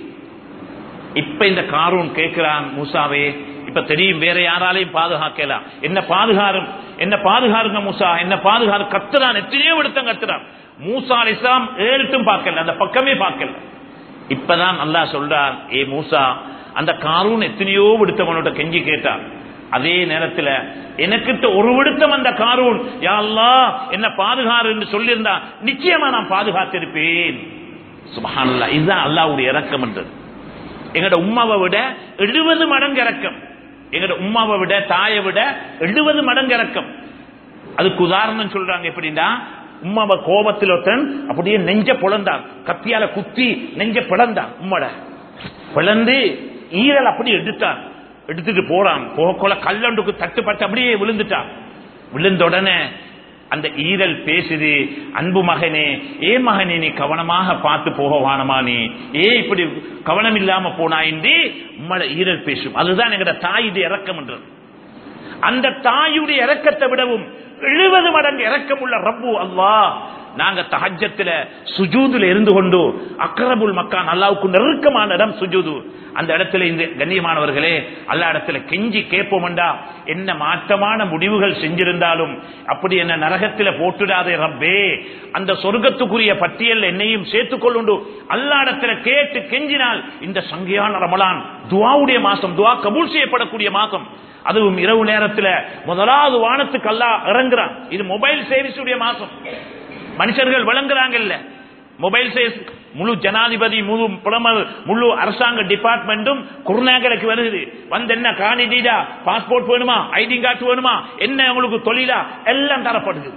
இப்ப இந்த காரூன் கேட்கிறான் மூசாவே இப்ப தெரியும் வேற யாராலையும் பாதுகாக்கலாம் என்ன பாதுகாரும் என்ன பாதுகாருங்க மூசா என்ன பாதுகாரு கத்துறான் எத்தனையோ விடுத்தம் கத்துறான் மூசா இஸ்லாம் ஏறிட்டும் பார்க்கல அந்த பக்கமே பார்க்கல இப்பதான் அல்லா சொல்றான் ஏ மூசா அந்த காரூன் எத்தனையோ விடுத்தவனோட கெஞ்சி கேட்டான் அதே நேரத்தில் எனக்கிட்ட ஒரு விடுத்தம் அந்த காரூன் யாழ்லா என்ன பாதுகாரு என்று சொல்லியிருந்தா நிச்சயமா நான் பாதுகாத்திருப்பேன் சுபஹானல்லா இதுதான் அல்லாவுடைய இறக்கம் என்றது எங்கட உமாவை விட எழுபது மடங்கு இறக்கம் எங்கட உமாவை விட தாயை விட எழுபது மடங்கு இறக்கம் அதுக்கு உதாரணம் சொல்றாங்க எப்படின்னா உமாவை கோபத்தில் ஒருத்தன் அப்படியே நெஞ்ச புலந்தான் கத்தியால குத்தி நெஞ்ச பிளந்தான் உம்மட பிளந்து ஈரல் அப்படி எடுத்தான் எடுத்துட்டு போறான் போகக்கொள்ள கல்லண்டுக்கு தட்டுப்பட்டு அப்படியே விழுந்துட்டான் விழுந்த உடனே அந்த ஈரல் பேசுது அன்பு மகனே ஏ மகனே நீ கவனமாக பார்த்து போக வானமா நீ ஏ இப்படி கவனம் இல்லாம போனாயின்றி உம்மட ஈரல் பேசும் அதுதான் எங்கட தாயுடைய இறக்கம் என்றது அந்த தாயுடைய இறக்கத்தை விடவும் எழுபது மடங்கு இறக்கம் உள்ள ரப்பு அல்லா நாங்க தஹஜத்துல சுஜூதுல இருந்து கொண்டு அக்ரபுல் மக்கான் அல்லாவுக்கு நெருக்கமான இடம் சுஜூது அந்த இடத்துல இந்த கண்ணியமானவர்களே அல்லா இடத்துல கெஞ்சி கேட்போம்டா என்ன மாற்றமான முடிவுகள் செஞ்சிருந்தாலும் அப்படி என்ன நரகத்துல போட்டுடாதே ரப்பே அந்த சொர்க்கத்துக்குரிய பட்டியல் என்னையும் சேர்த்துக் கொள்ளுண்டு அல்லா இடத்துல கேட்டு கெஞ்சினால் இந்த சங்கையான ரமலான் துவாவுடைய மாசம் துவா கபூல் செய்யப்படக்கூடிய மாசம் அதுவும் இரவு நேரத்தில் முதலாவது வானத்துக்கு அல்லா இறங்குறான் இது மொபைல் சர்வீஸ் உடைய மாசம் மனுஷர்கள் வழங்குறாங்கல்ல மொபைல் சர்வீஸ் முழு ஜனாதிபதி முழு புலமர் முழு அரசாங்க டிபார்ட்மெண்ட்டும் குருநாகலுக்கு வருது வந்து என்ன காணிடா பாஸ்போர்ட் வேணுமா ஐடி கார்டு வேணுமா என்ன உங்களுக்கு தொழிலா எல்லாம் தரப்படுது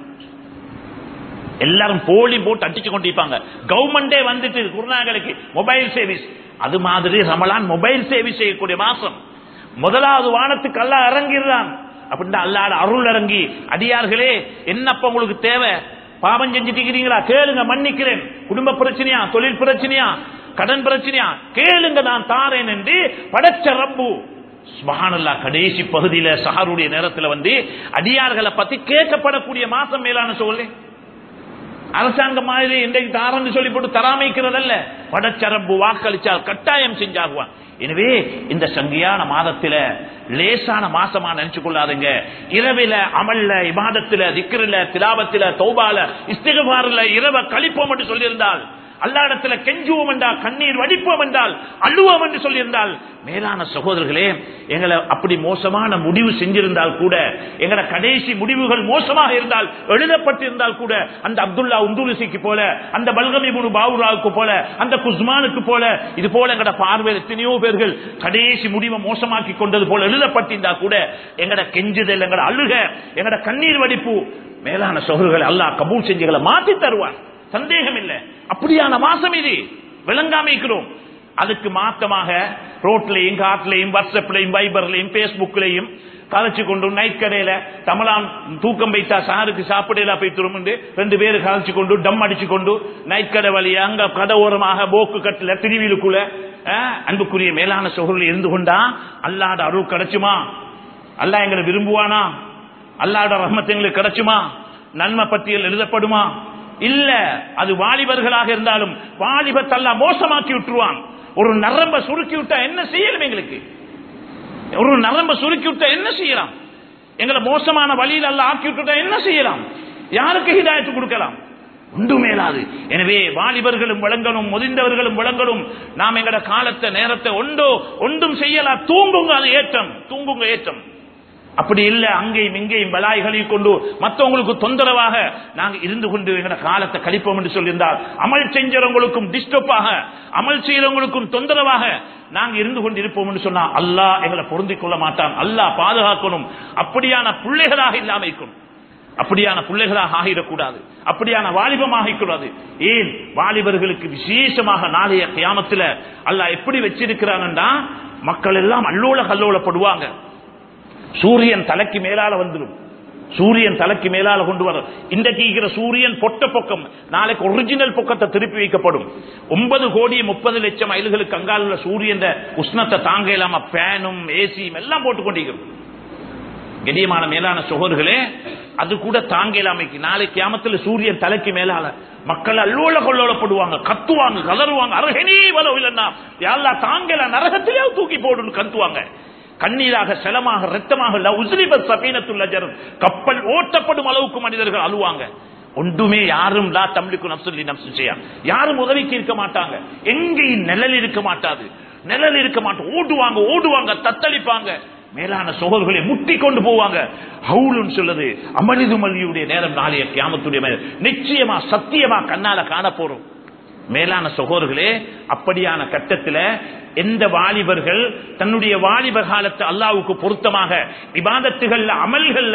எல்லாரும் போலி போட்டு அடிச்சு கொண்டிருப்பாங்க கவர்மெண்டே வந்துட்டு குருநாகலுக்கு மொபைல் சர்வீஸ் அது மாதிரி ரமலான் மொபைல் சர்வீஸ் செய்யக்கூடிய மாசம் முதலாவது வானத்துக்கு அல்லா இறங்கிடுறான் அப்படின்னா அல்லாட அருள் இறங்கி அடியார்களே என்னப்ப உங்களுக்கு தேவை பாவம் செஞ்சுட்டீங்களா கேளுங்க மன்னிக்கிறேன் குடும்ப பிரச்சனையா தொழில் பிரச்சனையா கடன் பிரச்சனையா கேளுங்க நான் தாரேன் என்று படைச்ச ரப்பு சுபஹானல்லா கடைசி பகுதியில சஹருடைய நேரத்தில் வந்து அடியார்களை பத்தி கேட்கப்படக்கூடிய மாசம் மேலான சொல்லு அரசாங்கம் மாதிரி இன்றைக்கு தாரன்னு சொல்லி போட்டு தராமைக்கிறதல்ல படச்சரப்பு வாக்களிச்சால் கட்டாயம் செஞ்சாகுவான் எனவே இந்த சங்கியான மாதத்தில லேசான மாசமா நினைச்சு கொள்ளாதுங்க இரவில அமல்ல இபாதத்துல திக்கரில திலாபத்தில தௌபால இஸ்திகபாரில் இரவ கழிப்போம் என்று சொல்லியிருந்தால் அல்லா இடத்துல கெஞ்சுவோம் என்றால் கண்ணீர் வடிப்போம் என்றால் அழுவோம் என்று சொல்லியிருந்தால் மேலான சகோதரர்களே எங்களை அப்படி மோசமான முடிவு செஞ்சிருந்தால் கூட எங்களோட கடைசி முடிவுகள் மோசமாக இருந்தால் எழுதப்பட்டிருந்தால் கூட அந்த அப்துல்லா உந்துலிசிக்கு போல அந்த பல்கமி முனு பாவுராவுக்கு போல அந்த குஸ்மானுக்கு போல இது போல எங்கட பார்வையில் எத்தனையோ பேர்கள் கடைசி முடிவை மோசமாக்கி கொண்டது போல எழுதப்பட்டிருந்தா கூட எங்கட கெஞ்சுதல் எங்கட அழுக எங்கட கண்ணீர் வடிப்பு மேலான சோழர்களை அல்லாஹ் கபூல் செஞ்சுகளை மாத்தி தருவார் சந்தேகம் இல்லை அப்படியான மாசம் இது விளங்காமிக்கிறோம் அதுக்கு மாத்தமாக ரோட்லையும் காட்டுலையும் வாட்ஸ்அப்லையும் வைபர்லையும் பேஸ்புக்லையும் கலைச்சு கொண்டு நைட் கடையில தமிழான் தூக்கம் வைத்தா சாருக்கு சாப்பிடலா போய்த்துரும் ரெண்டு பேரும் கலைச்சு கொண்டு டம் அடிச்சு கொண்டு நைட் கடை வழியா அங்க கடை ஓரமாக போக்கு கட்டல திருவிழுக்குள்ள அன்புக்குரிய மேலான சோழர்கள் இருந்து கொண்டா அல்லாட அருள் கிடைச்சுமா அல்லா எங்களை விரும்புவானா அல்லாட ரஹ்மத் எங்களுக்கு கிடைச்சுமா நன்மை பட்டியல் எழுதப்படுமா இல்ல அது வாலிபர்களாக இருந்தாலும் வாலிபத்தல்ல மோசமாக்கி விட்டுருவான் ஒரு நரம்ப சுருக்கி விட்டா என்ன செய்யலாம் எங்களுக்கு ஒரு நரம்ப சுருக்கி விட்டா என்ன செய்யலாம் எங்களை மோசமான வழியில் அல்ல ஆக்கி விட்டுட்டா என்ன செய்யலாம் யாருக்கு ஹிதாயத்து கொடுக்கலாம் ஒன்று மேலாது எனவே வாலிபர்களும் வழங்கணும் முதிர்ந்தவர்களும் வழங்கணும் நாம் எங்கட காலத்தை நேரத்தை ஒன்றோ ஒன்றும் செய்யலாம் தூங்குங்க அது ஏற்றம் தூங்குங்க ஏற்றம் அப்படி இல்ல அங்கேயும் இங்கேயும் பலாய்களையும் கொண்டு மற்றவங்களுக்கு தொந்தரவாக நாங்க இருந்து கொண்டு எங்கட காலத்தை கழிப்போம் என்று சொல்லியிருந்தால் அமல் செஞ்சவங்களுக்கும் டிஸ்டர்பாக அமல் செய்யறவங்களுக்கும் தொந்தரவாக நாங்க இருந்து கொண்டு இருப்போம் என்று சொன்னா அல்லாஹ் எங்களை பொருந்திக் கொள்ள மாட்டான் அல்லாஹ் பாதுகாக்கணும் அப்படியான பிள்ளைகளாக இல்லாம இருக்கணும் அப்படியான பிள்ளைகளாக ஆகிடக்கூடாது அப்படியான வாலிபமாக கூடாது ஏன் வாலிபர்களுக்கு விசேஷமாக நாளைய கியாமத்தில் அல்லாஹ் எப்படி வச்சிருக்கிறாங்கன்னா மக்கள் எல்லாம் அல்லோல கல்லோலப்படுவாங்க சூரியன் தலைக்கு மேலால வந்துடும் சூரியன் தலைக்கு மேலால கொண்டு வர இன்றைக்கு இருக்கிற சூரியன் பொட்ட பொக்கம் நாளைக்கு ஒரிஜினல் பொக்கத்தை திருப்பி வைக்கப்படும் ஒன்பது கோடி முப்பது லட்சம் மைல்களுக்கு அங்கால உள்ள சூரியன் உஷ்ணத்தை தாங்க இல்லாம பேனும் ஏசியும் எல்லாம் போட்டுக் கொண்டிருக்கிறது கெடியமான மேலான சுகர்களே அது கூட தாங்க இல்லாமைக்கு நாளைக்கு கியாமத்தில் சூரியன் தலைக்கு மேலால மக்கள் அல்லோல கொள்ளோலப்படுவாங்க கத்துவாங்க கலருவாங்க அரகனே வலோ இல்லைன்னா யாரா தாங்கல நரகத்திலே தூக்கி போடுன்னு கத்துவாங்க கண்ணீராக செலமாக ரத்தமாக உசிலிபத் சபீனத்துள்ள ஜரம் கப்பல் ஓட்டப்படும் அளவுக்கு மனிதர்கள் அழுவாங்க ஒன்றுமே யாரும் லா தம்லிக்கு நப்சுல்லி நப்சு செய்யா யாரும் உதவிக்கு இருக்க மாட்டாங்க எங்கேயும் நிழல் இருக்க மாட்டாது நிழல் இருக்க மாட்டோம் ஓடுவாங்க ஓடுவாங்க தத்தளிப்பாங்க மேலான சோழர்களை முட்டி கொண்டு போவாங்க ஹவுலுன்னு சொல்லுது அமளிது மல்லியுடைய நேரம் நாளைய கியாமத்துடைய நிச்சயமா சத்தியமா கண்ணால காண போறோம் மேலான சகோதர்களே அப்படியான கட்டத்தில் எந்த வாலிபர்கள் தன்னுடைய வாலிப காலத்து அல்லாவுக்கு பொருத்தமாக விவாதத்துகள்ல அமல்கள்ல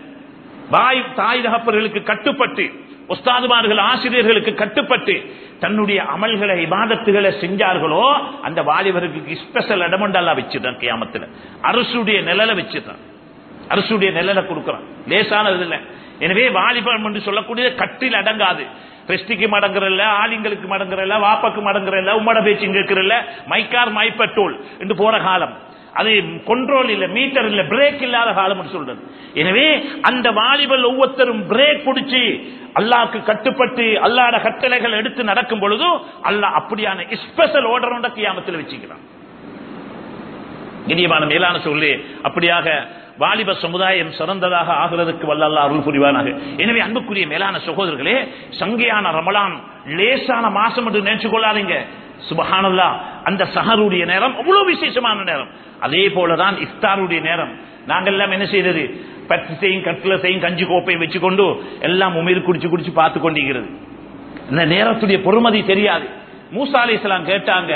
வாய் தாய் தகப்பர்களுக்கு கட்டுப்பட்டு உஸ்தாதுமார்கள் ஆசிரியர்களுக்கு கட்டுப்பட்டு தன்னுடைய அமல்களை இபாதத்துகளை செஞ்சார்களோ அந்த வாலிபருக்கு ஸ்பெஷல் இடமண்டல்லா வச்சுதான் கியாமத்தில் அரசுடைய நிழலை வச்சுதான் அரசுடைய நிழலை கொடுக்கிறான் லேசானது இல்லை எனவே வாலிபம் என்று சொல்லக்கூடியது கட்டில் அடங்காது பெஸ்டிக்கு மடங்குறல்ல ஆலிங்களுக்கு மடங்குறல்ல வாப்பாக்கு மடங்குறல்ல உம்மட பேச்சு கேட்கிறல்ல மைக்கார் மை பெட்ரோல் என்று போற காலம் அது கொண்ட்ரோல் இல்ல மீட்டர் இல்ல பிரேக் இல்லாத காலம் சொல்றது எனவே அந்த வாலிபல் ஒவ்வொருத்தரும் பிரேக் பிடிச்சி அல்லாக்கு கட்டுப்பட்டு அல்லாட கட்டளைகள் எடுத்து நடக்கும் பொழுதும் அல்லாஹ் அப்படியான ஸ்பெஷல் ஓர்டர் கியாமத்தில் வச்சுக்கிறான் இனியமான மேலான சொல்லி அப்படியாக வாலிப சமுதாயம் சிறந்ததாக ஆகிறதுக்கு வல்லல்ல அருள் புரிவானாக எனவே அன்புக்குரிய மேலான சகோதரர்களே சங்கையான ரமலான் லேசான மாசம் என்று நினைச்சு கொள்ளாதீங்க சுபஹானல்லா அந்த சஹருடைய நேரம் அவ்வளவு விசேஷமான நேரம் அதே போலதான் இஃப்தாருடைய நேரம் நாங்கள் எல்லாம் என்ன செய்யறது பச்சையும் கட்டிலத்தையும் கஞ்சி கோப்பையும் வச்சுக்கொண்டு எல்லாம் உமிர் குடிச்சு குடிச்சு பார்த்து கொண்டிருக்கிறது இந்த நேரத்துடைய பொறுமதி தெரியாது மூசா அலிஸ்லாம் கேட்டாங்க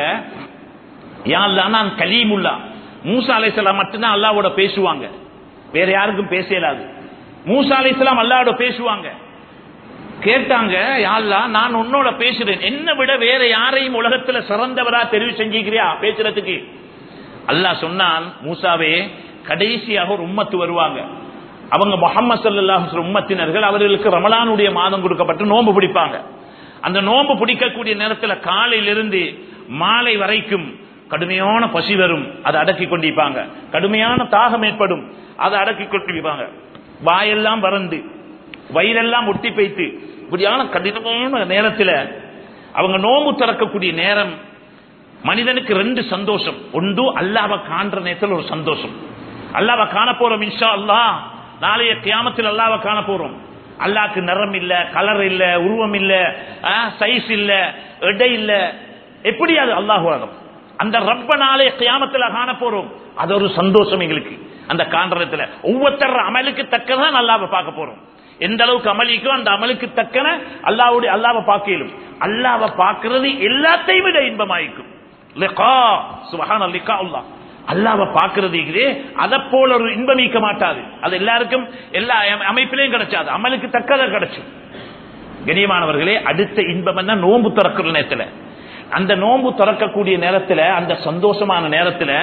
யாழ்லா நான் கலீமுல்லா மூசா அலிஸ்லாம் மட்டும்தான் அல்லாவோட பேசுவாங்க வேற யாருக்கும் பேச இயலாது மூசா அலிஸ்லாம் அல்லாவோட பேசுவாங்க கேட்டாங்க யாழ்லா நான் உன்னோட பேசுறேன் என்ன விட வேற யாரையும் உலகத்துல சிறந்தவரா தெரிவு செஞ்சுக்கிறியா பேசுறதுக்கு அல்லாஹ் சொன்னான் மூசாவே கடைசியாக ஒரு உம்மத்து வருவாங்க அவங்க முகமது சல்லாஹ் உம்மத்தினர்கள் அவர்களுக்கு ரமலானுடைய மாதம் கொடுக்கப்பட்டு நோன்பு பிடிப்பாங்க அந்த நோன்பு பிடிக்கக்கூடிய நேரத்தில் காலையிலிருந்து மாலை வரைக்கும் கடுமையான பசி வரும் அதை அடக்கி கொண்டிருப்பாங்க கடுமையான தாகம் ஏற்படும் அதை அடக்கி கொண்டிருப்பாங்க வாயெல்லாம் வறண்டு வயிறெல்லாம் ஒட்டி பைத்து இப்படியான கடினமான நேரத்தில் அவங்க நோம்பு திறக்கக்கூடிய நேரம் மனிதனுக்கு ரெண்டு சந்தோஷம் ஒன்று அல்லாவை காண்ற நேரத்தில் ஒரு சந்தோஷம் அல்லாவை காண போறோம் இன்ஷா அல்லா நாளைய கியாமத்தில் அல்லாவை காண போறோம் அல்லாக்கு நிறம் இல்ல கலர் இல்ல உருவம் இல்ல சைஸ் இல்ல எடை இல்ல எப்படி அது அல்லாஹு ஆகும் அந்த ரப்ப நாளே கியாமத்துல காண போறோம் அது ஒரு சந்தோஷம் எங்களுக்கு அந்த காண்றதுல ஒவ்வொருத்தர் அமலுக்கு தக்கதான் அல்லாவை பார்க்க போறோம் எந்த அளவுக்கு அமளிக்கோ அந்த அமலுக்கு தக்கன அல்லாவுடைய அல்லாவை பார்க்கலும் அல்லாவை பார்க்கிறது எல்லாத்தையும் விட இன்பமாயிக்கும் லிகா சுபஹான லிகா அல்லாஹ் அல்லாவை பார்க்கிறது இருக்குது அதை போல ஒரு இன்பமிக்க மாட்டாது அது எல்லாருக்கும் எல்லா அமைப்பிலையும் கிடைச்சாது அமலுக்கு தக்கதை கிடைச்சும் கண்ணியமானவர்களே அடுத்த இன்பம் என்ன நோன்பு திறக்கிற நேரத்தில் அந்த நோன்பு திறக்கக்கூடிய நேரத்தில் அந்த சந்தோஷமான நேரத்தில்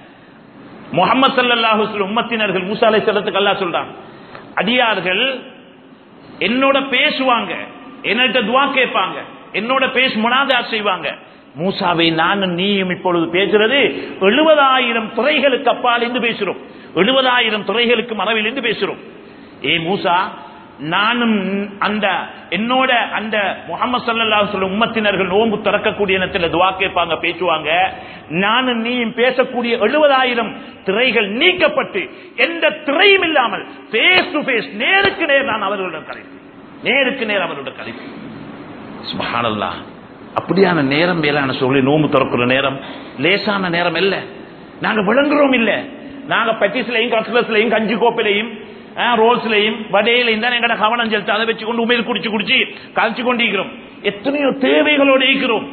முகமது சல்லாஹூ உம்மத்தினர்கள் மூசா அலை செல்லத்துக்கு அல்லா சொல்றான் அடியார்கள் என்னோட பேசுவாங்க என்னிட்ட துவா கேட்பாங்க என்னோட பேச முனாதா செய்வாங்க மூசாவை நானும் நீயும் இப்பொழுது பேசுறது எழுபதாயிரம் துறைகளுக்கு அப்பால் இருந்து பேசுறோம் எழுபதாயிரம் துறைகளுக்கு மரவில் இருந்து பேசுறோம் ஏ மூசா நானும் அந்த என்னோட அந்த முகமது சல்லா சொல்ல உம்மத்தினர்கள் நோன்பு திறக்கக்கூடிய நேரத்தில் துவா கேட்பாங்க பேசுவாங்க நானும் நீயும் பேசக்கூடிய எழுபதாயிரம் திரைகள் நீக்கப்பட்டு எந்த திரையும் இல்லாமல் பேஸ் டு பேஸ் நேருக்கு நேர் நான் அவர்களுடன் கலைப்பேன் நேருக்கு நேர் அவர்களுடன் கலைப்பேன் சுபஹானல்லா அப்படியான நேரம் மேலான சொல்லி நோம்பு திறக்கிற நேரம் லேசான நேரம் இல்ல நாங்க விளங்குறோம் இல்ல நாங்க பட்டிஸ்லையும் கஸ்லஸ்லையும் கஞ்சி கோப்பிலையும் ரோல்ஸ்லையும் வடையிலையும் தான் எங்கட கவனம் செலுத்த அதை வச்சு கொண்டு உமையில் குடிச்சு குடிச்சு கழிச்சு கொண்டு இருக்கிறோம் எத்தனையோ தேவைகளோடு இருக்கிறோம்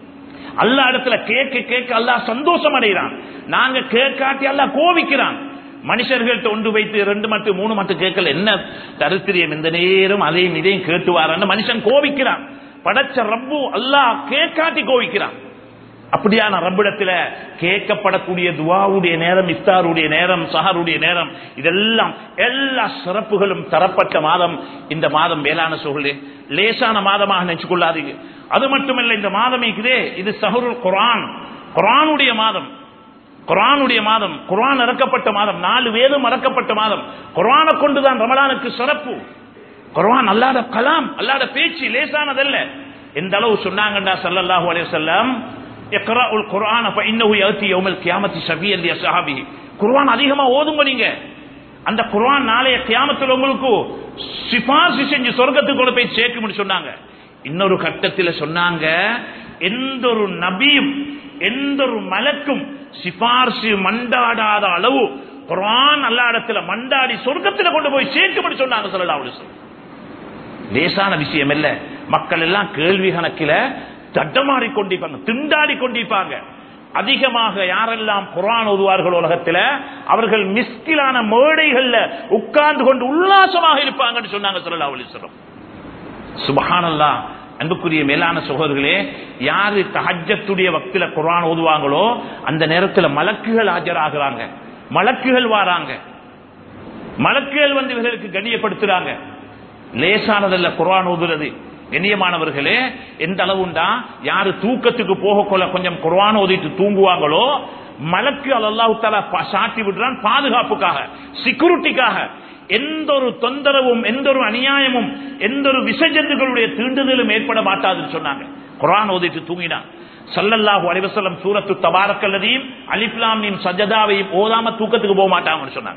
அல்லா இடத்துல கேட்க கேட்க அல்லா சந்தோஷம் அடைகிறான் நாங்க கேட்காட்டி அல்லா கோவிக்கிறான் மனுஷர்கள்ட்ட ஒன்று வைத்து ரெண்டு மட்டும் மூணு மட்டும் கேட்கல என்ன தரித்திரியம் இந்த நேரம் அதையும் இதையும் கேட்டுவாரான்னு மனுஷன் கோவிக்கிறான் படைச்ச ரப்பு அல்லாஹ் கேட்காட்டி கோவிக்கிறான் அப்படியான ரப்பிடத்துல கேட்கப்படக்கூடிய துவாவுடைய நேரம் இஃப்தாருடைய நேரம் சஹருடைய நேரம் இதெல்லாம் எல்லா சிறப்புகளும் தரப்பட்ட மாதம் இந்த மாதம் வேளாண் சூழலே லேசான மாதமாக நினைச்சு கொள்ளாதீங்க அது மட்டுமல்ல இந்த மாதம் இருக்குதே இது சஹருல் குரான் குரானுடைய மாதம் குரானுடைய மாதம் குரான் இறக்கப்பட்ட மாதம் நாலு வேதம் இறக்கப்பட்ட மாதம் குரானை கொண்டுதான் ரமலானுக்கு சிறப்பு குரான் அல்லாத கலாம் அல்லாத பேச்சு லேசானதல்ல எந்த அளவு சொன்னாங்கண்டா சல்லல்லாஹு அலைஹி வஸல்லம் இக்ராஉல் குர்ஆன ஃபஇன்னஹு யஅதி யௌமல் கியாமத்தி ஷஃபியன் லி அஸ்ஹாபிஹி குர்ஆன் அதிகமா ஓதுங்க நீங்க அந்த குர்ஆன் நாளைய கியாமத்தில் உங்களுக்கு சிபாரிசு செஞ்சு சொர்க்கத்துக்கு கொண்டு போய் சேர்க்கும்னு சொன்னாங்க இன்னொரு கட்டத்தில் சொன்னாங்க எந்த ஒரு நபியும் எந்த ஒரு மலக்கும் சிபார்சு மண்டாடாத அளவு குரான் அல்லா இடத்துல மண்டாடி சொர்க்கத்துல கொண்டு போய் சேர்க்கும்னு சொன்னாங்க சொல்லலாம் அவரு லேசான விஷயம் இல்ல மக்கள் எல்லாம் கேள்வி கணக்கில தட்டமாடி கொண்டிருப்பாங்க திண்டாடி கொண்டிருப்பாங்க அதிகமாக யாரெல்லாம் குரான் ஓதுவார்கள் உலகத்தில் அவர்கள் மிஸ்கிலான மேடைகள்ல உட்கார்ந்து கொண்டு உல்லாசமாக இருப்பாங்கன்னு சொன்னாங்க சொல்லலாம் அவளீஸ்வரம் சுபஹானல்லா அன்புக்குரிய மேலான சகோதரர்களே யாரு தஹஜத்துடைய வக்தில குரான் ஓதுவாங்களோ அந்த நேரத்தில் மலக்குகள் ஆஜராகிறாங்க மலக்குகள் வாராங்க மலக்குகள் வந்து இவர்களுக்கு கண்ணியப்படுத்துறாங்க லேசானதல்ல குரான் ஓதுறது கண்ணியமானவர்களே எந்த அளவுண்டா யாரு தூக்கத்துக்கு போக கொள்ள கொஞ்சம் குரான் ஓதிட்டு தூங்குவாங்களோ மலக்கு அல்லாஹு தாலா சாட்டி விடுறான் பாதுகாப்புக்காக செக்யூரிட்டிக்காக எந்த ஒரு தொந்தரவும் எந்த ஒரு அநியாயமும் எந்த ஒரு விசஜந்துகளுடைய தீண்டுதலும் ஏற்பட மாட்டாதுன்னு சொன்னாங்க குரான் ஓதிட்டு தூங்கினான் சல்லல்லாஹு அலிவசல்லம் சூரத்து தபாரக்கல்லதையும் அலிப்லாமையும் சஜதாவையும் ஓதாம தூக்கத்துக்கு போக மாட்டாங்கன்னு சொன்னாங்க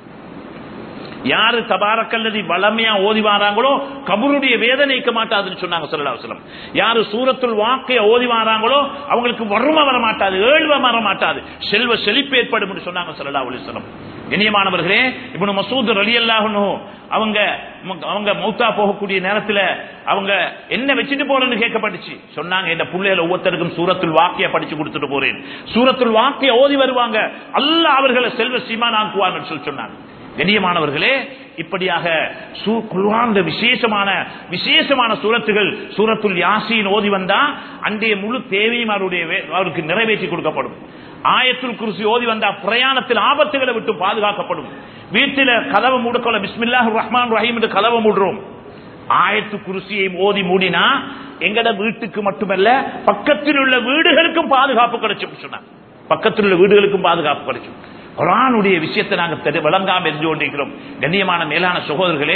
யாரு தபாரக்கல்லதி வளமையா ஓதி வாராங்களோ கபருடைய வேதனைக்க மாட்டாதுன்னு சொன்னாங்க சொல்லலாம் யாரு சூரத்துள் வாக்கைய ஓதி வாராங்களோ அவங்களுக்கு வறுமை வர மாட்டாது ஏழ்வ வர மாட்டாது செல்வ செழிப்பு ஏற்படும் சொன்னாங்க சொல்லலா அலிஸ்லம் இனியமானவர்களே இப்ப மசூத் அலி அல்லாஹனோ அவங்க அவங்க மௌத்தா போகக்கூடிய நேரத்தில் அவங்க என்ன வச்சுட்டு போறேன்னு கேட்கப்பட்டுச்சு சொன்னாங்க இந்த பிள்ளைகள் ஒவ்வொருத்தருக்கும் சூரத்துள் வாக்கிய படிச்சு கொடுத்துட்டு போறேன் சூரத்துள் வாக்கிய ஓதி வருவாங்க அல்ல அவர்களை செல்வ சீமான் ஆக்குவாங்கன்னு சொல்லி சொன்னாங்க கண்ணியமானவர்களே இப்படியாக குர்ஆன் விசேஷமான விசேஷமான சூரத்துகள் சூரத்துல் யாசின் ஓதி வந்தா அன்றைய முழு தேவையும் அவருடைய அவருக்கு நிறைவேற்றி கொடுக்கப்படும் ஆயத்துல் குருசி ஓதி வந்தா பிரயாணத்தில் ஆபத்துகளை விட்டு பாதுகாக்கப்படும் வீட்டில கதவை மூடக்கொள்ள பிஸ்மில்லாஹ் ரஹ்மான் ரஹீம் என்று கதவை மூடுறோம் ஆயத்து குருசியை ஓதி மூடினா எங்கட வீட்டுக்கு மட்டுமல்ல பக்கத்தில் உள்ள வீடுகளுக்கும் பாதுகாப்பு கிடைச்சும் சொன்னாங்க பக்கத்தில் உள்ள வீடுகளுக்கும் பாதுகாப்பு கிடைக்கும் குரானுடைய விஷயத்தை நாங்கள் விளங்காம இருந்து கொண்டிருக்கிறோம் கண்ணியமான மேலான சகோதரர்களே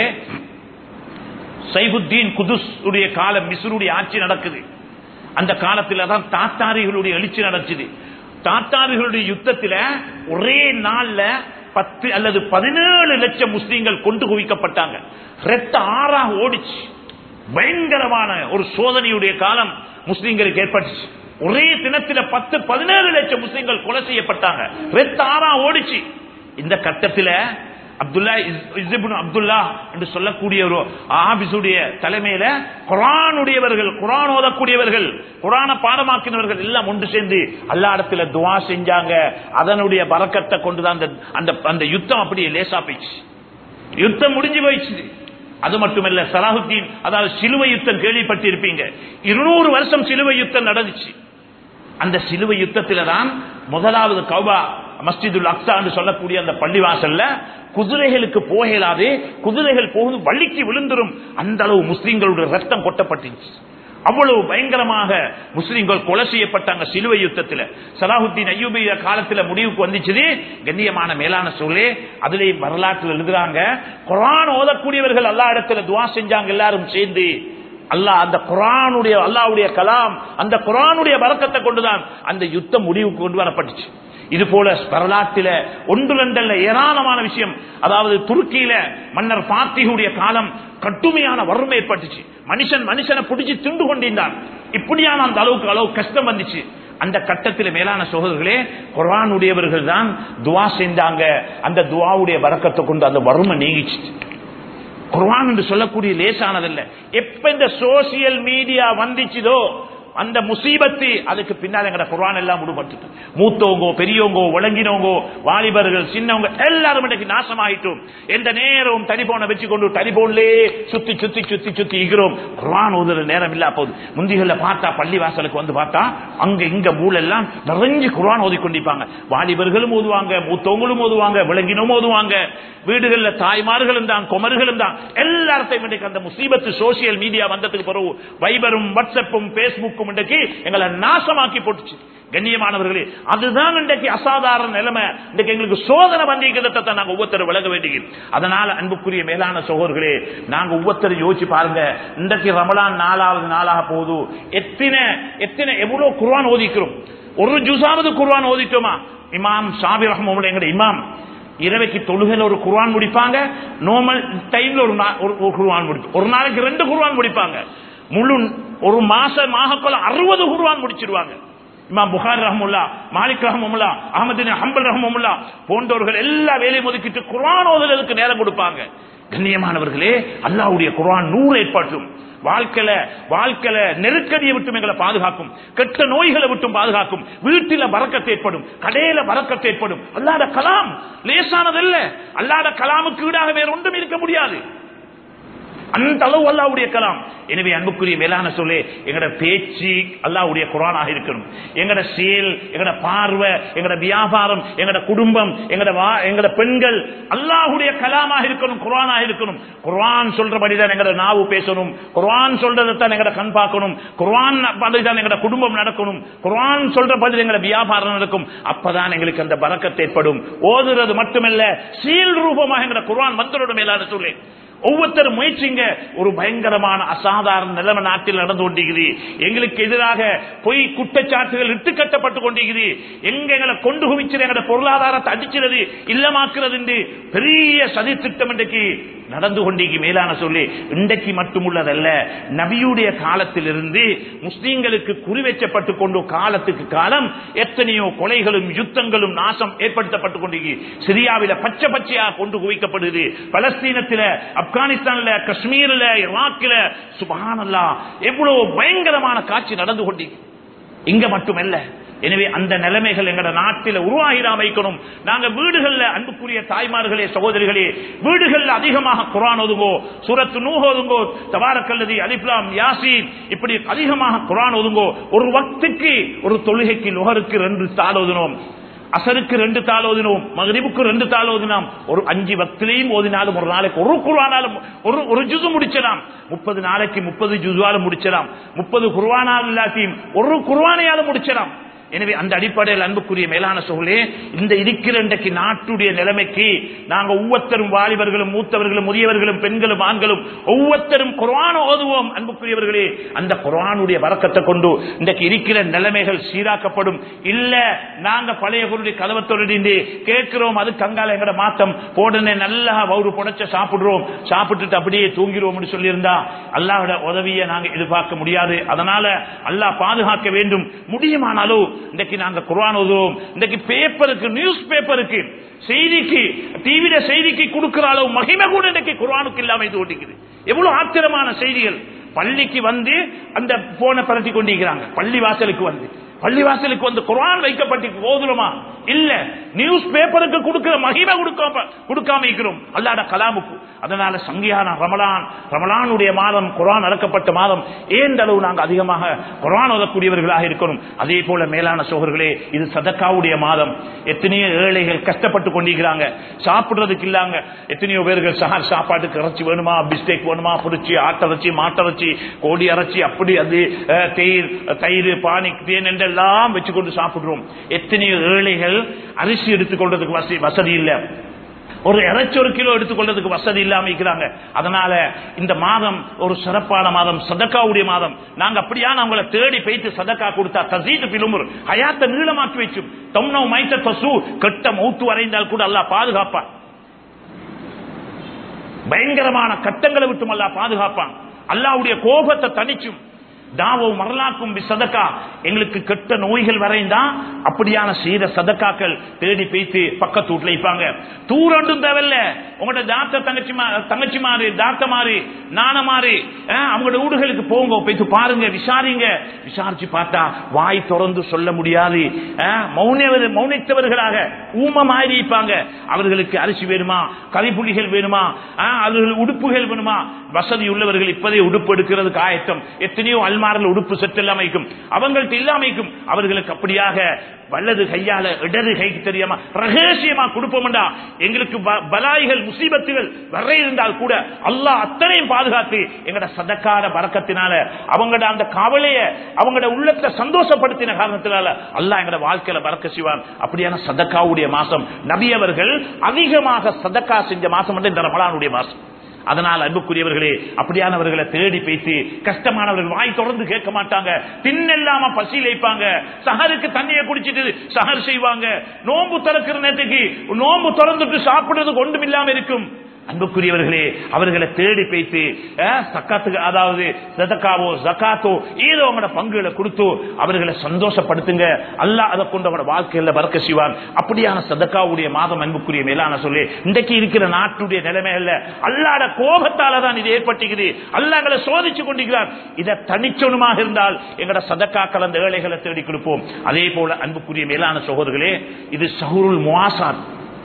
சைபுத்தீன் குதுஸ் உடைய காலம் மிஸ்ருடைய ஆட்சி நடக்குது அந்த காலத்துல தான் தாத்தாரிகளுடைய எழுச்சி நடந்துச்சு தாத்தாரிகளுடைய யுத்தத்தில் ஒரே நாள்ல பத்து அல்லது பதினேழு லட்சம் முஸ்லீம்கள் கொண்டு குவிக்கப்பட்டாங்க ரெட்ட ஆறாக ஓடிச்சு பயங்கரமான ஒரு சோதனையுடைய காலம் முஸ்லீம்களுக்கு ஏற்பட்டுச்சு ஒரே தினத்துல பத்து பதினேழு லட்சம் முஸ்லீம்கள் கொலை செய்யப்பட்டாங்க ரெத்த ஆறா ஓடிச்சு இந்த கட்டத்துல அப்துல்லா இஸ்- இஸ்இப்னு அப்துல்லா என்று சொல்லக்கூடிய ஒரு ஆபிசுடைய தலைமையில குரானுடையவர்கள் குரான் ஓதக்கூடியவர்கள் குரான பாடமாக்கினவர்கள் எல்லாம் ஒன்று சேர்ந்து அல்லா இடத்துல துவா செஞ்சாங்க அதனுடைய பறக்கத்தை கொண்டுதான் அந்த அந்த அந்த யுத்தம் அப்படியே லேசா போயிடுச்சு யுத்தம் முடிஞ்சு போயிடுச்சு அது மட்டுமல்ல சலாஹுத்தீன் அதாவது சிலுவை யுத்தம் கேள்விப்பட்டிருப்பீங்க இருநூறு வருஷம் சிலுவை யுத்தம் நடந்துச்சு அந்த சிலுவை யுத்தத்தில தான் முதலாவது கௌபா மஸ்ஜிதுல் அக்ஸா என்று சொல்லக்கூடிய அந்த பள்ளிவாசல்ல குதிரைகளுக்கு போகலாது குதிரைகள் போகுது வள்ளிக்கு விழுந்துரும் அந்த அளவு முஸ்லிம்களுடைய ரத்தம் கொட்டப்பட்டுச்சு அவ்வளவு பயங்கரமாக முஸ்லிம்கள் கொலை செய்யப்பட்டாங்க சிலுவை யுத்தத்தில் சலாஹுத்தீன் ஐயூபிய காலத்துல முடிவுக்கு வந்துச்சு கண்ணியமான மேலான சொல்லே அதிலே வரலாற்றில் எழுதுறாங்க குரான் ஓதக்கூடியவர்கள் அல்லா இடத்துல துவா செஞ்சாங்க எல்லாரும் சேர்ந்து அல்லாஹ் அந்த குரானுடைய அல்லாஹ்வுடைய கலாம் அந்த குரானுடைய வரக்கத்தை கொண்டுதான் அந்த யுத்தம் முடிவுக்கு கொண்டு வரப்பட்டுச்சு இது போல வரலாற்றில ஒன்று ரெண்டல்ல ஏராளமான விஷயம் அதாவது துருக்கியில மன்னர் பாத்திகுடைய காலம் கட்டுமையான வறுமை ஏற்பட்டுச்சு மனுஷன் மனுஷனை பிடிச்சு திண்டு கொண்டிருந்தான் இப்படியான அந்த அளவுக்கு அளவு கஷ்டம் வந்துச்சு அந்த கட்டத்தில் மேலான சகோதரர்களே குரானுடையவர்கள் தான் துவா செஞ்சாங்க அந்த துவாவுடைய வரக்கத்தை கொண்டு அந்த வறுமை நீங்கிச்சு குர்ஆன் என்று சொல்லக்கூடிய லேசானதல்ல எப்ப இந்த சோசியல் மீடியா வந்துச்சுதோ அந்த முசீபத்து அதுக்கு பின்னால் எங்கட குர்ஆன் எல்லாம் விடுபட்டு மூத்தவங்கோ பெரியவங்கோ விளங்கினவங்கோ வாலிபர்கள் சின்னவங்க எல்லாரும் இன்னைக்கு நாசமாயிட்டோம் எந்த நேரம் டெலிபோனை வச்சு கொண்டு டெலிபோன்லே சுத்தி சுத்தி சுத்தி சுத்தி இருக்கிறோம் குர்ஆன் ஓதுற நேரம் இல்ல போகுது முந்திகள்ல பார்த்தா பள்ளி வாசலுக்கு வந்து பார்த்தா அங்க இங்க மூலெல்லாம் நிறைஞ்சு குர்ஆன் ஓதி கொண்டிருப்பாங்க வாலிபர்களும் ஓதுவாங்க மூத்தவங்களும் ஓதுவாங்க விளங்கினவும் ஓதுவாங்க வீடுகள்ல தாய்மார்களும் தான் குமர்களும் தான் எல்லாத்தையும் இன்றைக்கு அந்த முசீபத்து சோசியல் மீடியா வந்ததுக்கு பிறகு வைபரும் வாட்ஸ்அப்பும் பேஸ்புக்கும் இன்றைக்கு எங்களை நாசமாக்கி போட்டுச்சு கண்ணியமானவர்களே அதுதான் இன்றைக்கு அசாதாரண நிலைமை இன்றைக்கு எங்களுக்கு சோதனை வந்திருக்கிறத நாங்க ஒவ்வொருத்தரும் விலக வேண்டியது அதனால அன்புக்குரிய மேலான சகோதரர்களே நாங்க ஒவ்வொருத்தரும் யோசிச்சு பாருங்க இன்றைக்கு ரமலான் நாலாவது நாளாக போகுது எத்தனை எத்தனை எவ்வளவு குர்ஆன் ஓதிக்கிறோம் ஒரு ஜுசாவது குர்ஆன் ஓதிட்டோமா இமாம் ஷாபி ரஹ்மவுல்லா எங்கட இமாம் இரவைக்கு தொழுகையில் ஒரு குர்ஆன் முடிப்பாங்க நார்மல் டைம்ல ஒரு நா- ஒரு ஒரு குர்ஆன் முடிப்பு ஒரு நாளைக்கு ரெண்டு குர்ஆன் முடிப்பாங்க முழு ஒரு மாசமாக கொள்ள அறுபது குர்ஆன் முடிச்சிருவாங்க இமாம் புகார் ரஹமுல்லா மாலிக் ரஹமுல்லா அகமது ஹம்பல் ரஹமுல்லா போன்றவர்கள் எல்லா வேலையும் ஒதுக்கிட்டு குர்ஆன் ஓதுறதுக்கு நேரம் கொடுப்பாங்க கண்ணியமானவர்களே அல்லாஹ்வுடைய குர்ஆன் நூறு ஏற்பட்டும் வாழ்க்கையில வாழ்க்கையில நெருக்கடியை விட்டும் எங்களை பாதுகாக்கும் கெட்ட நோய்களை விட்டும் பாதுகாக்கும் வீட்டில வரக்கத்து ஏற்படும் கடையில வரக்கத்து ஏற்படும் அல்லாத கலாம் லேசானதல்ல அல்லாத கலாமுக்கு ஈடாக வேற ஒன்றும் இருக்க முடியாது அந்த அளவு அல்லாவுடைய கலாம் எனவே அன்புக்குரிய மேலான சொல்லே எங்கட பேச்சு அல்லாவுடைய குரானாக இருக்கணும் எங்கட செயல் எங்கட பார்வை எங்கட வியாபாரம் எங்கட குடும்பம் எங்கட வா- எங்கட பெண்கள் அல்லாஹுடைய கலாமாக இருக்கணும் குரானாக இருக்கணும் குர்ஆன் சொல்றபடிதான் எங்கட நாவு பேசணும் குர்ஆன் சொல்றதைத்தான் எங்கட கண் பார்க்கணும் குர்ஆன் தான் எங்கட குடும்பம் நடக்கணும் குர்ஆன் சொல்றபடி எங்கட வியாபாரம் நடக்கும் அப்பதான் எங்களுக்கு அந்த பறக்கத்து ஏற்படும் ஓதுறது மட்டுமல்ல சீல் ரூபமாக எங்கட குர்ஆன் வந்துட மேலான சொல்லே ஒவ்வொருத்தரும் முயற்சிங்க ஒரு பயங்கரமான அசாதாரண நிலைமை நாட்டில் நடந்து கொண்டிருக்குது எங்களுக்கு எதிராக பொய் குற்றச்சாட்டுகள் இட்டு கட்டப்பட்டு கொண்டிருக்குது எங்க எங்களை கொண்டு குவிச்சு எங்களை பொருளாதாரத்தை அடிக்கிறது இல்லமாக்குறது என்று பெரிய சதி திட்டம் இன்றைக்கு நடந்து கொண்டிருக்கு மேலான சொல்லி இன்றைக்கு மட்டுமுள்ளதல்ல நபியுடைய காலத்திலிருந்து முஸ்லீம்களுக்கு குறி வைக்கப்பட்டு கொண்டு காலத்துக்கு காலம் எத்தனையோ கொலைகளும் யுத்தங்களும் நாசம் ஏற்படுத்தப்பட்டு கொண்டிருக்கு சிரியாவில பச்சை பச்சையா கொண்டு குவிக்கப்படுது பலஸ்தீனத்தில ஆப்கானிஸ்தான்ல காஷ்மீர்ல ஈராக்கில சுபஹானல்லா எவ்வளவு பயங்கரமான காட்சி நடந்து கொண்டிருக்கு இங்க மட்டுமல்ல எனவே அந்த நிலைமைகள் எங்கட நாட்டில் உருவாகிடாம வைக்கணும் நாங்க வீடுகள்ல அன்புக்குரிய தாய்மார்களே சகோதரிகளே வீடுகள்ல அதிகமாக குரான் ஒதுங்கோ சூரத்து நூஹ் ஒதுங்கோ தபாரக்கல்லதி அலிப்லாம் யாசீன் இப்படி அதிகமாக குரான் ஒதுங்கோ ஒரு வக்துக்கு ஒரு தொழுகைக்கு நுகருக்கு ரெண்டு தாள் ஓதுனோம் அசருக்கு ரெண்டு தாள் ஓதினோம் மகரிபுக்கு ரெண்டு தாள் ஓதினோம் ஒரு அஞ்சு பக்திலையும் ஓதினாலும் ஒரு நாளைக்கு ஒரு குர்வானாலும் ஒரு ஒரு ஜுசு முடிச்சலாம் முப்பது நாளைக்கு முப்பது ஜுசுவாலும் முடிச்சலாம் முப்பது குர்வானால் இல்லாட்டியும் ஒரு குர்வானையாலும் முடிச்சலாம் எனவே அந்த அடிப்படையில் அன்புக்குரிய மேலான சோழே இந்த இருக்கிற இன்றைக்கு நாட்டுடைய நிலைமைக்கு நாங்க ஒவ்வொருத்தரும் வாலிபர்களும் மூத்தவர்களும் முதியவர்களும் பெண்களும் ஆண்களும் ஒவ்வொருத்தரும் குர்ஆன் ஓதுவோம் அன்புக்குரியவர்களே அந்த குர்ஆனுடைய வரக்கத்தை கொண்டு இன்றைக்கு இருக்கிற நிலைமைகள் சீராக்கப்படும் இல்ல நாங்க பழைய குருடைய கதவை தொடர்ந்து கேட்கிறோம் அது கங்கால எங்கட மாத்தம் போடனே நல்லா வவுறு புடைச்ச சாப்பிடுறோம் சாப்பிட்டுட்டு அப்படியே தூங்கிடுவோம்னு சொல்லியிருந்தா அல்லாஹ்வோட உதவியை நாங்க எதிர்பார்க்க முடியாது அதனால அல்லாஹ் பாதுகாக்க வேண்டும் முடியுமானாலும் இன்றைக்கு நாங்க குர்ஆன் ஓதுவோம் இன்றைக்கு பேப்பருக்கு நியூஸ் பேப்பருக்கு செய்திக்கு டிவியில செய்திக்கு கொடுக்கிற அளவு மகிமை கூட இன்றைக்கு குர்ஆனுக்கு இல்லாம இது ஓட்டிக்குது எவ்வளவு ஆச்சரியமான செய்திகள் பள்ளிக்கு வந்து அந்த போனை பரட்டி கொண்டிருக்கிறாங்க பள்ளி வாசலுக்கு வந்து பள்ளி வாசலுக்கு வந்து குர்ஆன் வைக்கப்பட்டு ஓதுறோமா இல்ல நியூஸ் பேப்பருக்கு கொடுக்கிற மகிமை கொடுக்காம கொடுக்காம இருக்கிறோம் அல்லாட கலாமுக்கு அதனால சங்கியான ரமலான் ரமலானுடைய மாதம் குர்ஆன் அடக்கப்பட்ட மாதம் ஏந்த அளவு நாங்க அதிகமாக குர்ஆன் ஓதக்கூடியவர்களாக இருக்கணும் அதே போல மேலான சோகர்களே இது சதக்காவுடைய மாதம் எத்தனையோ ஏழைகள் கஷ்டப்பட்டு கொண்டிருக்கிறாங்க சாப்பிடுறதுக்கு இல்லாங்க எத்தனையோ பேர்கள் சஹார் சாப்பாட்டுக்கு இறைச்சி வேணுமா பிஸ்டேக் வேணுமா புடிச்சு ஆட்டிறைச்சி மாட்டிறைச்சி கோடி இறைச்சி அப்படி அது அஹ், தயிர் தயிர் பானி தேன் என்றெல்லாம் வச்சு கொண்டு சாப்பிடுறோம் எத்தனையோ ஏழைகள் அரிசி எடுத்துக்கொள்றதுக்கு வசதி வசதி இல்லை ஒரு இறைச்சி ஒரு கிலோ எடுத்துக்கொள்றதுக்கு வசதி இல்லாம இருக்கிறாங்க அதனால இந்த மாதம் ஒரு சிறப்பான மாதம் சதக்காவுடைய மாதம் நாங்க அப்படியா அவங்கள தேடி போயிட்டு சதக்கா கொடுத்தா தசீட்டு பிலுமுர் ஹயாத்த நீளமாக்கி வச்சும் தொம்னவ் மைத்த தசு கெட்ட மௌத்து வரைந்தால் கூட அல்லாஹ் பாதுகாப்பான் பயங்கரமான கட்டங்களை விட்டும் அல்லாஹ் பாதுகாப்பான் அல்லாஹ்வுடைய கோபத்தை தணிச்சும் தாவோ மரலாக்கும் சதக்கா எங்களுக்கு கெட்ட நோய்கள் வரைந்தான் அப்படியான செய்த சதக்காக்கள் தேடி பேசி பக்கத்து வீட்டுல வைப்பாங்க தூரண்டும் தேவையில்ல உங்களோட தாத்த தங்கச்சி மா- தங்கச்சி மாறி தாத்த மாறி நான மாறி அஹ், அவங்களோட வீடுகளுக்கு போங்க போயிட்டு பாருங்க விசாரிங்க விசாரிச்சு பார்த்தா வாய் திறந்து சொல்ல முடியாது அஹ், மௌன மௌனித்தவர்களாக ஊம மாறி இருப்பாங்க அவர்களுக்கு அரிசி வேணுமா கறிப்புலிகள் வேணுமா அஹ், அவர்கள் உடுப்புகள் வேணுமா வசதி உள்ளவர்கள் இப்பதே உடுப்பு எடுக்கிறதுக்கு ஆயத்தம் எத்தனையோ அல்மாரில் உடுப்பு செட்டு எல்லாம் வைக்கும் அவங்கள்ட்ட இல்லாமைக்கும் அவர்களுக்கு அப்படியாக வல்லது கையால இடது கைக்கு தெரியாம ரகசியமா கொடுப்போம்டா எங்களுக்கு ப- பலாய்கள் முசீபத்துகள் வர இருந்தால் கூட அல்லாஹ் அத்தனையும் பாதுகாத்து எங்கட சதக்கார பறக்கத்தினால அவங்களோட அந்த கவலைய அவங்களோட உள்ளத்தை சந்தோஷப்படுத்தின காரணத்தினால அல்லாஹ் எங்கட வாழ்க்கையில பறக்க செய்வான் அப்படியான சதக்காவுடைய மாசம் நபி அவர்கள் அதிகமாக சதக்கா செஞ்ச மாசம் வந்து இந்த ரமலானுடைய மாசம் அதனால் அன்புக்குரியவர்களே அப்படியானவர்களை தேடி பேசி கஷ்டமானவர்கள் வாய் தொடர்ந்து கேட்க மாட்டாங்க தின்னெல்லாம பசி வைப்பாங்க சஹருக்கு தண்ணியை குடிச்சிட்டு சஹர் செய்வாங்க நோம்பு திறக்கிற நேரத்துக்கு நோம்பு திறந்துட்டு சாப்பிடுறதுக்கு ஒன்றும் இல்லாம இருக்கும் அன்புக்குரியவர்களே அவர்களை தேடி பேசி சக்காத்துக்கு அதாவது சதக்காவோ ஜக்காத்தோ ஏதோ அவங்களோட பங்குகளை கொடுத்து அவர்களை சந்தோஷப்படுத்துங்க அல்லாஹ் அதை கொண்டு அவங்களோட வாழ்க்கையில பறக்க செய்வான் அப்படியான சதக்காவுடைய மாதம் அன்புக்குரிய மேலான சொல்லி இன்றைக்கு இருக்கிற நாட்டுடைய நிலைமை அல்ல அல்லாட கோபத்தால தான் இது ஏற்பட்டுகிறது அல்லாஹ் எங்களை சோதிச்சு கொண்டிருக்கிறார் இதை தனிச்சொனுமாக இருந்தால் எங்களோட சதக்காக்கள் அந்த ஏழைகளை தேடி கொடுப்போம் அதே போல அன்புக்குரிய மேலான சகோதரர்களே இது சஹுருல் முவாசாத்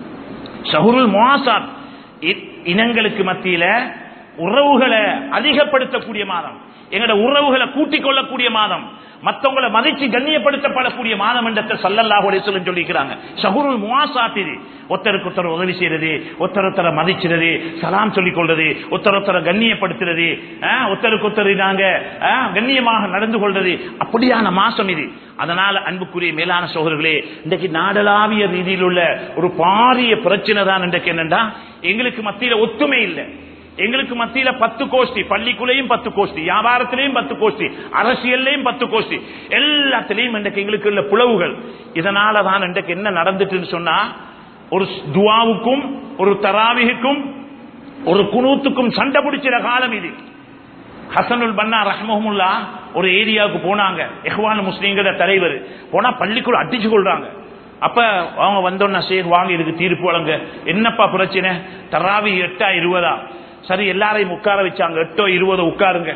சஹுருல் முவாசாத் இ- இனங்களுக்கு மத்தியில உறவுகளை அதிகப்படுத்தக்கூடிய மாதம் எங்களோட உறவுகளை கூட்டிக் கொள்ளக்கூடிய மாதம் மத்தவங்களை மதிச்சு கண்ணியப்படுத்தப்படக்கூடிய மாதம் என்றத்தை சல்லல்லாஹு அலைஹி வஸல்லம் சொல்லிக்கிறாங்க ஷஹுருல் முவாசாத் இது ஒருத்தருக்கு ஒருத்தர் உதவி செய்யறது ஒருத்தர் ஒருத்தரை மதிக்கிறது சலாம் சொல்லிக் கொள்றது ஒருத்தர் ஒருத்தரை கண்ணியப்படுத்துறது ஆஹ், ஒருத்தருக்கு ஒருத்தர் நாங்க ஆஹ், கண்ணியமாக நடந்து கொள்றது அப்படியான மாசம் இது அதனால அன்புக்குரிய மேலான சோதர்களே இன்றைக்கு நாடளாவிய ரீதியில் உள்ள ஒரு பாரிய பிரச்சனை தான் இன்றைக்கு என்னன்னா எங்களுக்கு மத்தியில ஒத்துமை இல்லை எங்களுக்கு மத்தியில பத்து கோஷ்டி பள்ளிக்குள்ளேயும் பத்து கோஷ்டி வியாபாரத்திலையும் பத்து கோஷ்டி அரசியல்லையும் பத்து கோஷ்டி எல்லாத்திலையும் இன்றைக்கு எங்களுக்கு உள்ள புலவுகள் இதனால தான் இன்றைக்கு என்ன நடந்துட்டுன்னு சொன்னா ஒரு துவாவுக்கும் ஒரு தராவிகுக்கும் ஒரு குனூத்துக்கும் சண்டை பிடிச்சிற காலம் இது ஹசனுல் பன்னா ரஹ்மஹமுல்லா ஒரு ஏரியாவுக்கு போனாங்க எஹ்வான் முஸ்லீம்கள தலைவர் போனா பள்ளிக்குள்ள அடிச்சு கொள்றாங்க அப்ப அவங்க வந்தோன்னா சேர் வாங்க இதுக்கு தீர்ப்பு வழங்க என்னப்பா பிரச்சனை தராவி எட்டா இருபதா சரி எல்லாரையும் உட்கார வச்சாங்க எட்டோ இருபதோ உட்காருங்க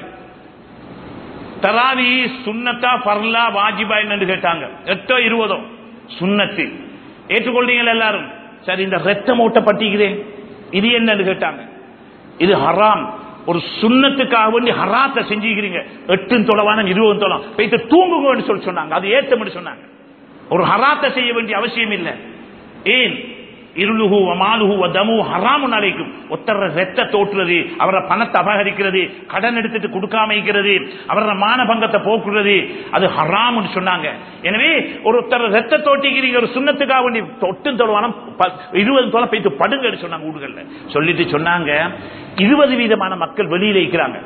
தராவி சுன்னத்தா பர்லா வாஜிபா என்னன்னு கேட்டாங்க எட்டோ இருபதோ சுன்னத்து ஏற்றுக்கொள்றீங்களா எல்லாரும் சரி இந்த ரத்தம் ஓட்டப்பட்டிக்குதே இது என்னன்னு கேட்டாங்க இது ஹராம் ஒரு சுண்ணத்துக்காக வேண்டி ஹராத்தை செஞ்சுக்கிறீங்க எட்டு தொலைவான இருபது தொலம் போயிட்டு தூங்குங்கன்னு சொல்லி சொன்னாங்க அது ஏத்தம்னு சொன்னாங்க ஒரு ஹராத்தை செய்ய வேண்டிய அவசியம் இல்லை ஏன் இருளுகு மாலுகு தமு ஹராமு அழைக்கும் ஒத்தர ரெத்த தோற்றுறது அவர பணத்தை அபகரிக்கிறது கடன் எடுத்துட்டு கொடுக்காம இருக்கிறது அவர மானபங்கத்தை போக்குறது அது ஹராம்னு சொன்னாங்க எனவே ஒரு ஒருத்தர் ரெத்த தோட்டிக்கிறீங்க ஒரு சுண்ணத்துக்காக வேண்டி தொட்டு தொழுவானம் இருபது தொலை போயிட்டு படுங்கன்னு சொன்னாங்க வீடுகள்ல சொல்லிட்டு சொன்னாங்க இருபது வீதமான மக்கள் வெளியில இருக்கிறாங்க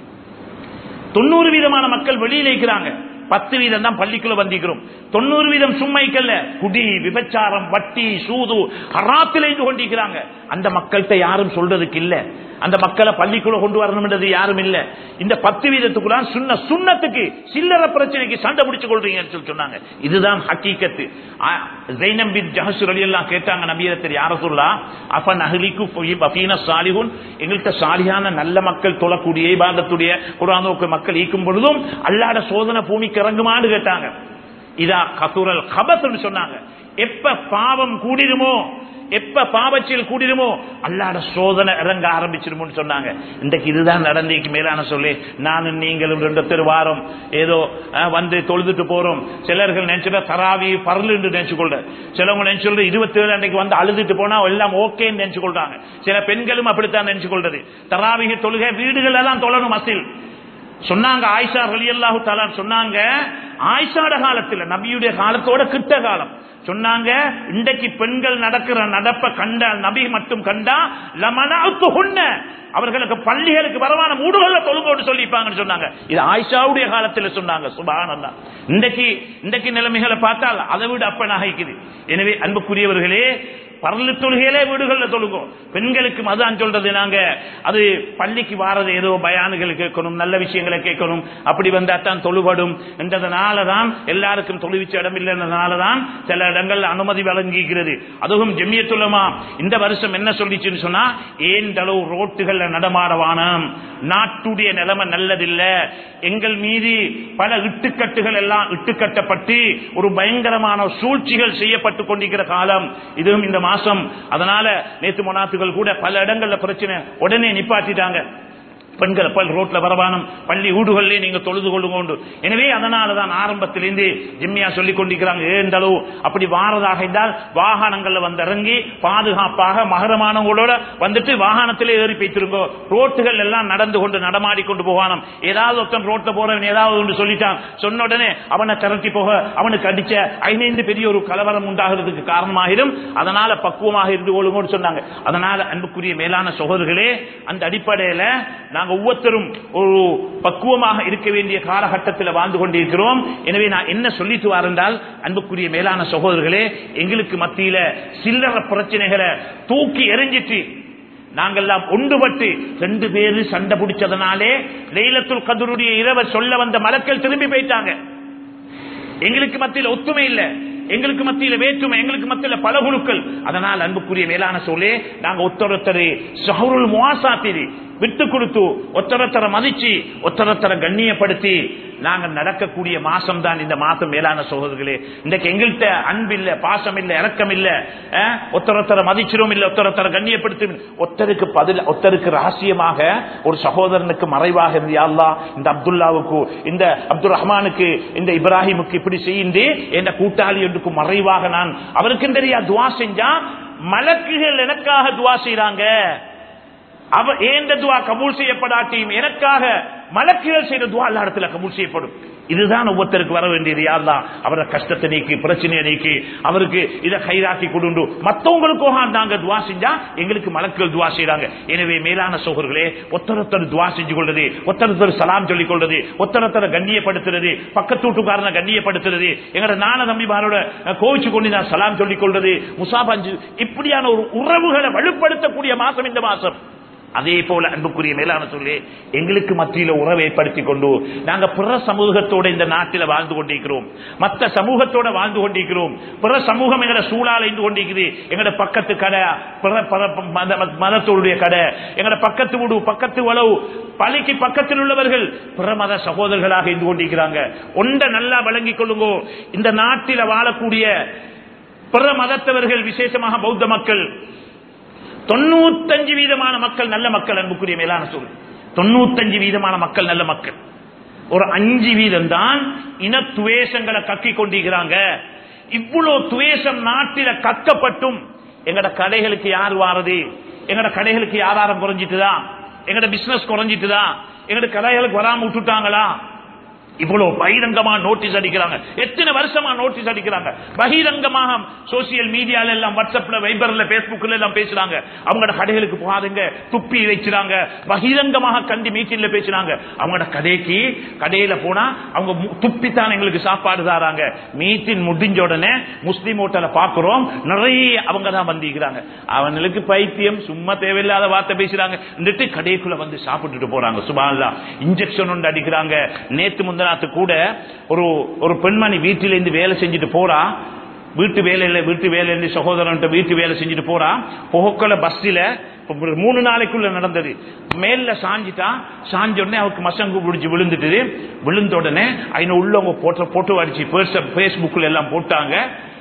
தொண்ணூறு வீதமான மக்கள் வெளியில இருக்கிறாங்க பத்து வீதம் தான் பள்ளிக்குள்ள வந்திக்கிறோம் தொண்ணூறு வீதம் சும்மைக்கல்ல குடி விபச்சாரம் வட்டி சூது ஹராத்திலேந்து கொண்டிருக்கிறாங்க அந்த மக்கள்கிட்ட யாரும் சொல்றதுக்கு இல்ல அந்த மக்களை பள்ளிக்குள்ள கொண்டு வரணும்ன்றது யாரும் இல்ல இந்த பத்து வீதத்துக்குள்ள சுண்ண சுண்ணத்துக்கு சில்லற பிரச்சனைக்கு சண்டை பிடிச்சு கொள்றீங்கன்னு சொல்லி சொன்னாங்க இதுதான் ஹக்கீக்கத்து ஜெய்னம் பின் ஜஹசுர் அலி எல்லாம் கேட்டாங்க நபியத்தில் யார சொல்லா அஃபன் அஹ்லிக்கு பஃபீன சாலிகுன் எங்கள்கிட்ட சாலியான நல்ல மக்கள் தொழக்கூடிய இபாதத்துடைய குரானோக்கு மக்கள் ஈக்கும் பொழுதும் அல்லாட சோதனை பூமிக்கு இறங்குமான்னு கேட்டாங்க இதா கசுரல் கபத்துன்னு சொன்னாங்க எப்ப பாவம் கூடிருமோ எப்ப பாவச்சில் கூடிருமோ அல்லாட சோதனை இறங்க ஆரம்பிச்சிருமோன்னு சொன்னாங்க இன்றைக்கு இதுதான் நடந்தேக்கு மேலான சொல்லி நானும் நீங்களும் ரெண்டு பேர் வாரம் ஏதோ அஹ், வந்து தொழுதுட்டு போறோம் சிலர்கள் நினைச்சுட்டா தராவி பரலு நினைச்சு கொள்ள சிலவங்க நினைச்சு கொள்ள இருபத்தி ஏழு அன்னைக்கு வந்து அழுதுட்டு போனா எல்லாம் ஓகேன்னு நினைச்சு கொள்றாங்க சில பெண்களும் அப்படித்தான் நினைச்சு கொள்றது தராவிக தொழுகை வீடுகள் எல்லாம் தொழணும் அசில் சொன்னாங்க ஆயிஷா ரலியல்லாஹு தஆலா சொன்னாங்க ஆயிஷாட காலத்துல நபியுடைய காலத்தோட கிட்ட காலம் சொன்னாங்க இன்றைக்கு பெண்கள் நடக்கிற நடப்ப கண்டால் நபி மட்டும் கண்டா லமனாத்து ஹுன்ன அவர்களுக்கு பள்ளிகளுக்கு வரவான மூடுகள்ல தொழுங்கோடு சொல்லிப்பாங்கன்னு சொன்னாங்க இது ஆயிஷாவுடைய காலத்துல சொன்னாங்க சுபானந்தா இன்றைக்கு இன்றைக்கு நிலைமைகளை பார்த்தால் அதை விட அப்ப நகைக்குது எனவே அன்புக்குரியவர்களே பரல தொழுகையிலே வீடுகள்ல தொழுகும் பெண்களுக்கு மதான் சொல்றது நாங்க அது பள்ளிக்கு வாரது ஏதோ பயானுகள் கேட்கணும் நல்ல விஷயங்களை கேட்கணும் அப்படி வந்தா தான் தொழுபடும் என்றதுனாலதான் எல்லாருக்கும் தொழுவிச்ச இடம் இல்லைன்றதுனாலதான் சில இடங்கள் அனுமதி வழங்கிக்கிறது அதுவும் ஜெமியத்துலமா இந்த வருஷம் என்ன சொல்லிச்சுன்னு சொன்னா ஏன் அளவு ரோட்டுகள்ல நடமாடவானம் நாட்டுடைய நிலைமை நல்லதில்ல எங்கள் மீது பல இட்டுக்கட்டுகள் எல்லாம் இட்டுக்கட்டப்பட்டு ஒரு பயங்கரமான சூழ்ச்சிகள் செய்யப்பட்டு கொண்டிருக்கிற காலம் இதுவும் இந்த மாசம் அதனால நேத்து மொனாத்துகள் கூட பல இடங்கள்ல பிரச்சனை உடனே நிப்பாட்டிட்டாங்க பெண்கள் பல் ரோட்ல வரவானம் பள்ளி ஊடுகளிலே நீங்க தொழுது கொள்ளுங்க எனவே அதனாலதான் ஆரம்பத்திலிருந்து ஜிம்மியா சொல்லிக் கொண்டிருக்கிறாங்க ஏந்த அளவு அப்படி வாரதாக இருந்தால் வாகனங்கள்ல வந்து இறங்கி பாதுகாப்பாக மகரமானவங்களோட வந்துட்டு வாகனத்திலே ஏறி பேச்சிருங்கோ ரோட்டுகள் எல்லாம் நடந்து கொண்டு நடமாடி கொண்டு போவானம் ஏதாவது ஒருத்தன் ரோட்ல போறவன் ஏதாவது ஒன்று சொல்லிட்டான் சொன்ன உடனே அவனை திரட்டி போக அவனுக்கு அடிச்ச ஐநைந்து பெரிய ஒரு கலவரம் உண்டாகிறதுக்கு காரணமாகிடும் அதனால பக்குவமாக இருந்து கொள்ளுங்கன்னு சொன்னாங்க அதனால அன்புக்குரிய மேலான சகோதரர்களே அந்த அடிப்படையில நாங்க ஒவ்வொருத்தரும் ஒரு பக்குவமாக இருக்க வேண்டிய காலகட்டத்தில் வாழ்ந்து கொண்டிருக்கிறோம் எனவே நான் என்ன சொல்லிட்டு வாரென்றால் அன்புக்குரிய மேலான சகோதரர்களே எங்களுக்கு மத்தியில சில்லற பிரச்சனைகளை தூக்கி எறிஞ்சிட்டு நாங்கெல்லாம் ஒன்றுபட்டு ரெண்டு பேரு சண்டை பிடிச்சதனாலே லைலத்துல் கதருடைய இரவை சொல்ல வந்த மலக்கள் திரும்பி போயிட்டாங்க எங்களுக்கு மத்தியில் ஒத்துமை இல்ல எங்களுக்கு மத்தியில வேற்றுமை எங்களுக்கு மத்தியில பல குழுக்கள் அதனால் அன்புக்குரிய மேலான சொல்லே நாங்க ஒத்தரொத்தரை சஹருல் முவாசாத்திரி விட்டு கொடுத்து ஒத்தரத்தரை மதிச்சு ஒத்தரத்தரை கண்ணியப்படுத்தி நாங்க நடக்கக்கூடிய மாசம் தான் இந்த மாசம் மேலான சகோதரர்களே இன்றைக்கு எங்கள்கிட்ட அன்பு இல்ல பாசம் இல்ல இறக்கம் இல்ல அஹ், ஒத்தரத்தரை மதிச்சிரும் இல்ல ஒத்தரத்தரை கண்ணியப்படுத்தும் ஒத்தருக்கு பதில் ஒத்தருக்கு ரகசியமாக ஒரு சகோதரனுக்கு மறைவாக இருந்து யா அல்லாஹ் இந்த அப்துல்லாவுக்கு இந்த அப்துல் ரஹ்மானுக்கு இந்த இப்ராஹிமுக்கு இப்படி செய்யுந்து என்ற கூட்டாளி ஒன்றுக்கு மறைவாக நான் அவருக்கும் தெரியா துவா செஞ்சா மலக்குகள் எனக்காக துவா செய்றாங்க அவ ஏந்த துவா கபூல் செய்யப்படாட்டியும் எனக்காக மலக்குகள் செய்த துவா எல்லா இடத்துல கபூல் செய்யப்படும் இதுதான் ஒவ்வொருத்தருக்கு வர வேண்டியது யார்தான் அவர கஷ்டத்தை நீக்கி பிரச்சனையை நீக்கி அவருக்கு இதை கைராக்கி கொடுண்டு மத்தவங்களுக்காக நாங்க துவா செஞ்சா எங்களுக்கு மலக்குகள் துவா செய்றாங்க எனவே மேலான சோகர்களே ஒத்தரொத்தர் துவா செஞ்சு கொள்றது ஒத்தரொத்தர் சலாம் சொல்லிக் கொள்றது ஒத்தரொத்தரை கண்ணியப்படுத்துறது பக்கத்து வீட்டுக்காரனை கண்ணியப்படுத்துறது எங்கட நான தம்பிமாரோட கோவிச்சு கொண்டு நான் சலாம் சொல்லிக் கொள்றது முசாபஞ்சு இப்படியான ஒரு உறவுகளை வலுப்படுத்தக்கூடிய மாசம் இந்த மாசம் அதே போல அன்புக்குரிய மேலான சொல்லி எங்களுக்கு மத்தியில உறவை ஏற்படுத்திக் கொண்டு நாங்க பிற சமூகத்தோட இந்த நாட்டில வாழ்ந்து கொண்டிருக்கிறோம் மற்ற சமூகத்தோட வாழ்ந்து கொண்டிருக்கிறோம் பிற சமூகம் எங்கட சூழால இருந்து கொண்டிருக்குது எங்கட பக்கத்து கடை பிற பிற மத- மதத்தோடைய கடை எங்கட பக்கத்து வீடு பக்கத்து உழவு பழிக்கு பக்கத்தில் உள்ளவர்கள் பிற மத சகோதரர்களாக இருந்து கொண்டிருக்கிறாங்க ஒன்றை நல்லா வழங்கிக் கொள்ளுங்கோ இந்த நாட்டில வாழக்கூடிய பிற மதத்தவர்கள் விசேஷமாக பௌத்த மக்கள் தொண்ணூத்தஞ்சு வீதமான மக்கள் நல்ல மக்கள் அன்புக்குரிய மேலான சொல் தொண்ணூத்தஞ்சு வீதமான மக்கள் நல்ல மக்கள் ஒரு அஞ்சு வீதம் தான் இன துவேஷங்களை கக்கிக் கொண்டிருக்கிறாங்க இவ்வளவு துவேஷம் நாட்டில கக்கப்பட்டும் எங்கட கடைகளுக்கு யார் வாரது எங்கட கடைகளுக்கு வியாபாரம் குறைஞ்சிட்டுதான் எங்கட பிசினஸ் குறைஞ்சிட்டுதான் எங்கட கடைகளுக்கு வராம விட்டுட்டாங்களா இவ்வளவு பகிரங்கமா நோட்டீஸ் அடிக்கிறாங்க எத்தனை வருஷமா நோட்டீஸ் அடிக்கிறாங்க பகிரங்கமாக சோசியல் மீடியால எல்லாம் வாட்ஸ்அப்ல வைபர்ல பேஸ்புக்ல எல்லாம் பேசுறாங்க அவங்களோட கடைகளுக்கு போகாதுங்க துப்பி வைக்கிறாங்க பகிரங்கமாக கண்டி மீட்டிங்ல பேசுறாங்க அவங்களோட கடைக்கு கடையில போனா அவங்க மு- துப்பித்தான் எங்களுக்கு சாப்பாடு தாராங்க மீட்டின் முடிஞ்ச உடனே முஸ்லீம் ஹோட்டலை பாக்குறோம் நிறைய அவங்க தான் வந்திருக்கிறாங்க அவங்களுக்கு பைத்தியம் சும்மா தேவையில்லாத வார்த்தை பேசுறாங்க എന്നിട്ട് கடைக்குள்ள வந்து சாப்பிட்டுட்டு போறாங்க சுபான்லா இன்ஜெக்ஷன் ஒன்று அடிக்கிறாங்க நேத்து முந்தநாத்து கூட ஒரு ஒரு பெண்மணி வீட்டிலிருந்து வேலை செஞ்சுட்டு போறா வீட்டு வேலையில வீட்டு வேலையில சகோதரன் வீட்டு வேலை செஞ்சுட்டு போறா புகக்கல பஸ்ஸில ஒரு மூணு நாளைக்குள்ள நடந்தது மேல சாஞ்சிட்டா சாஞ்ச உடனே அவருக்கு மசங்கு பிடிச்சி விழுந்துட்டு விழுந்த உடனே அதில் உள்ளவங்க போட்ட போட்டோ அடிச்சு பேஸ்புக்ல எல்லாம் போட்டாங்க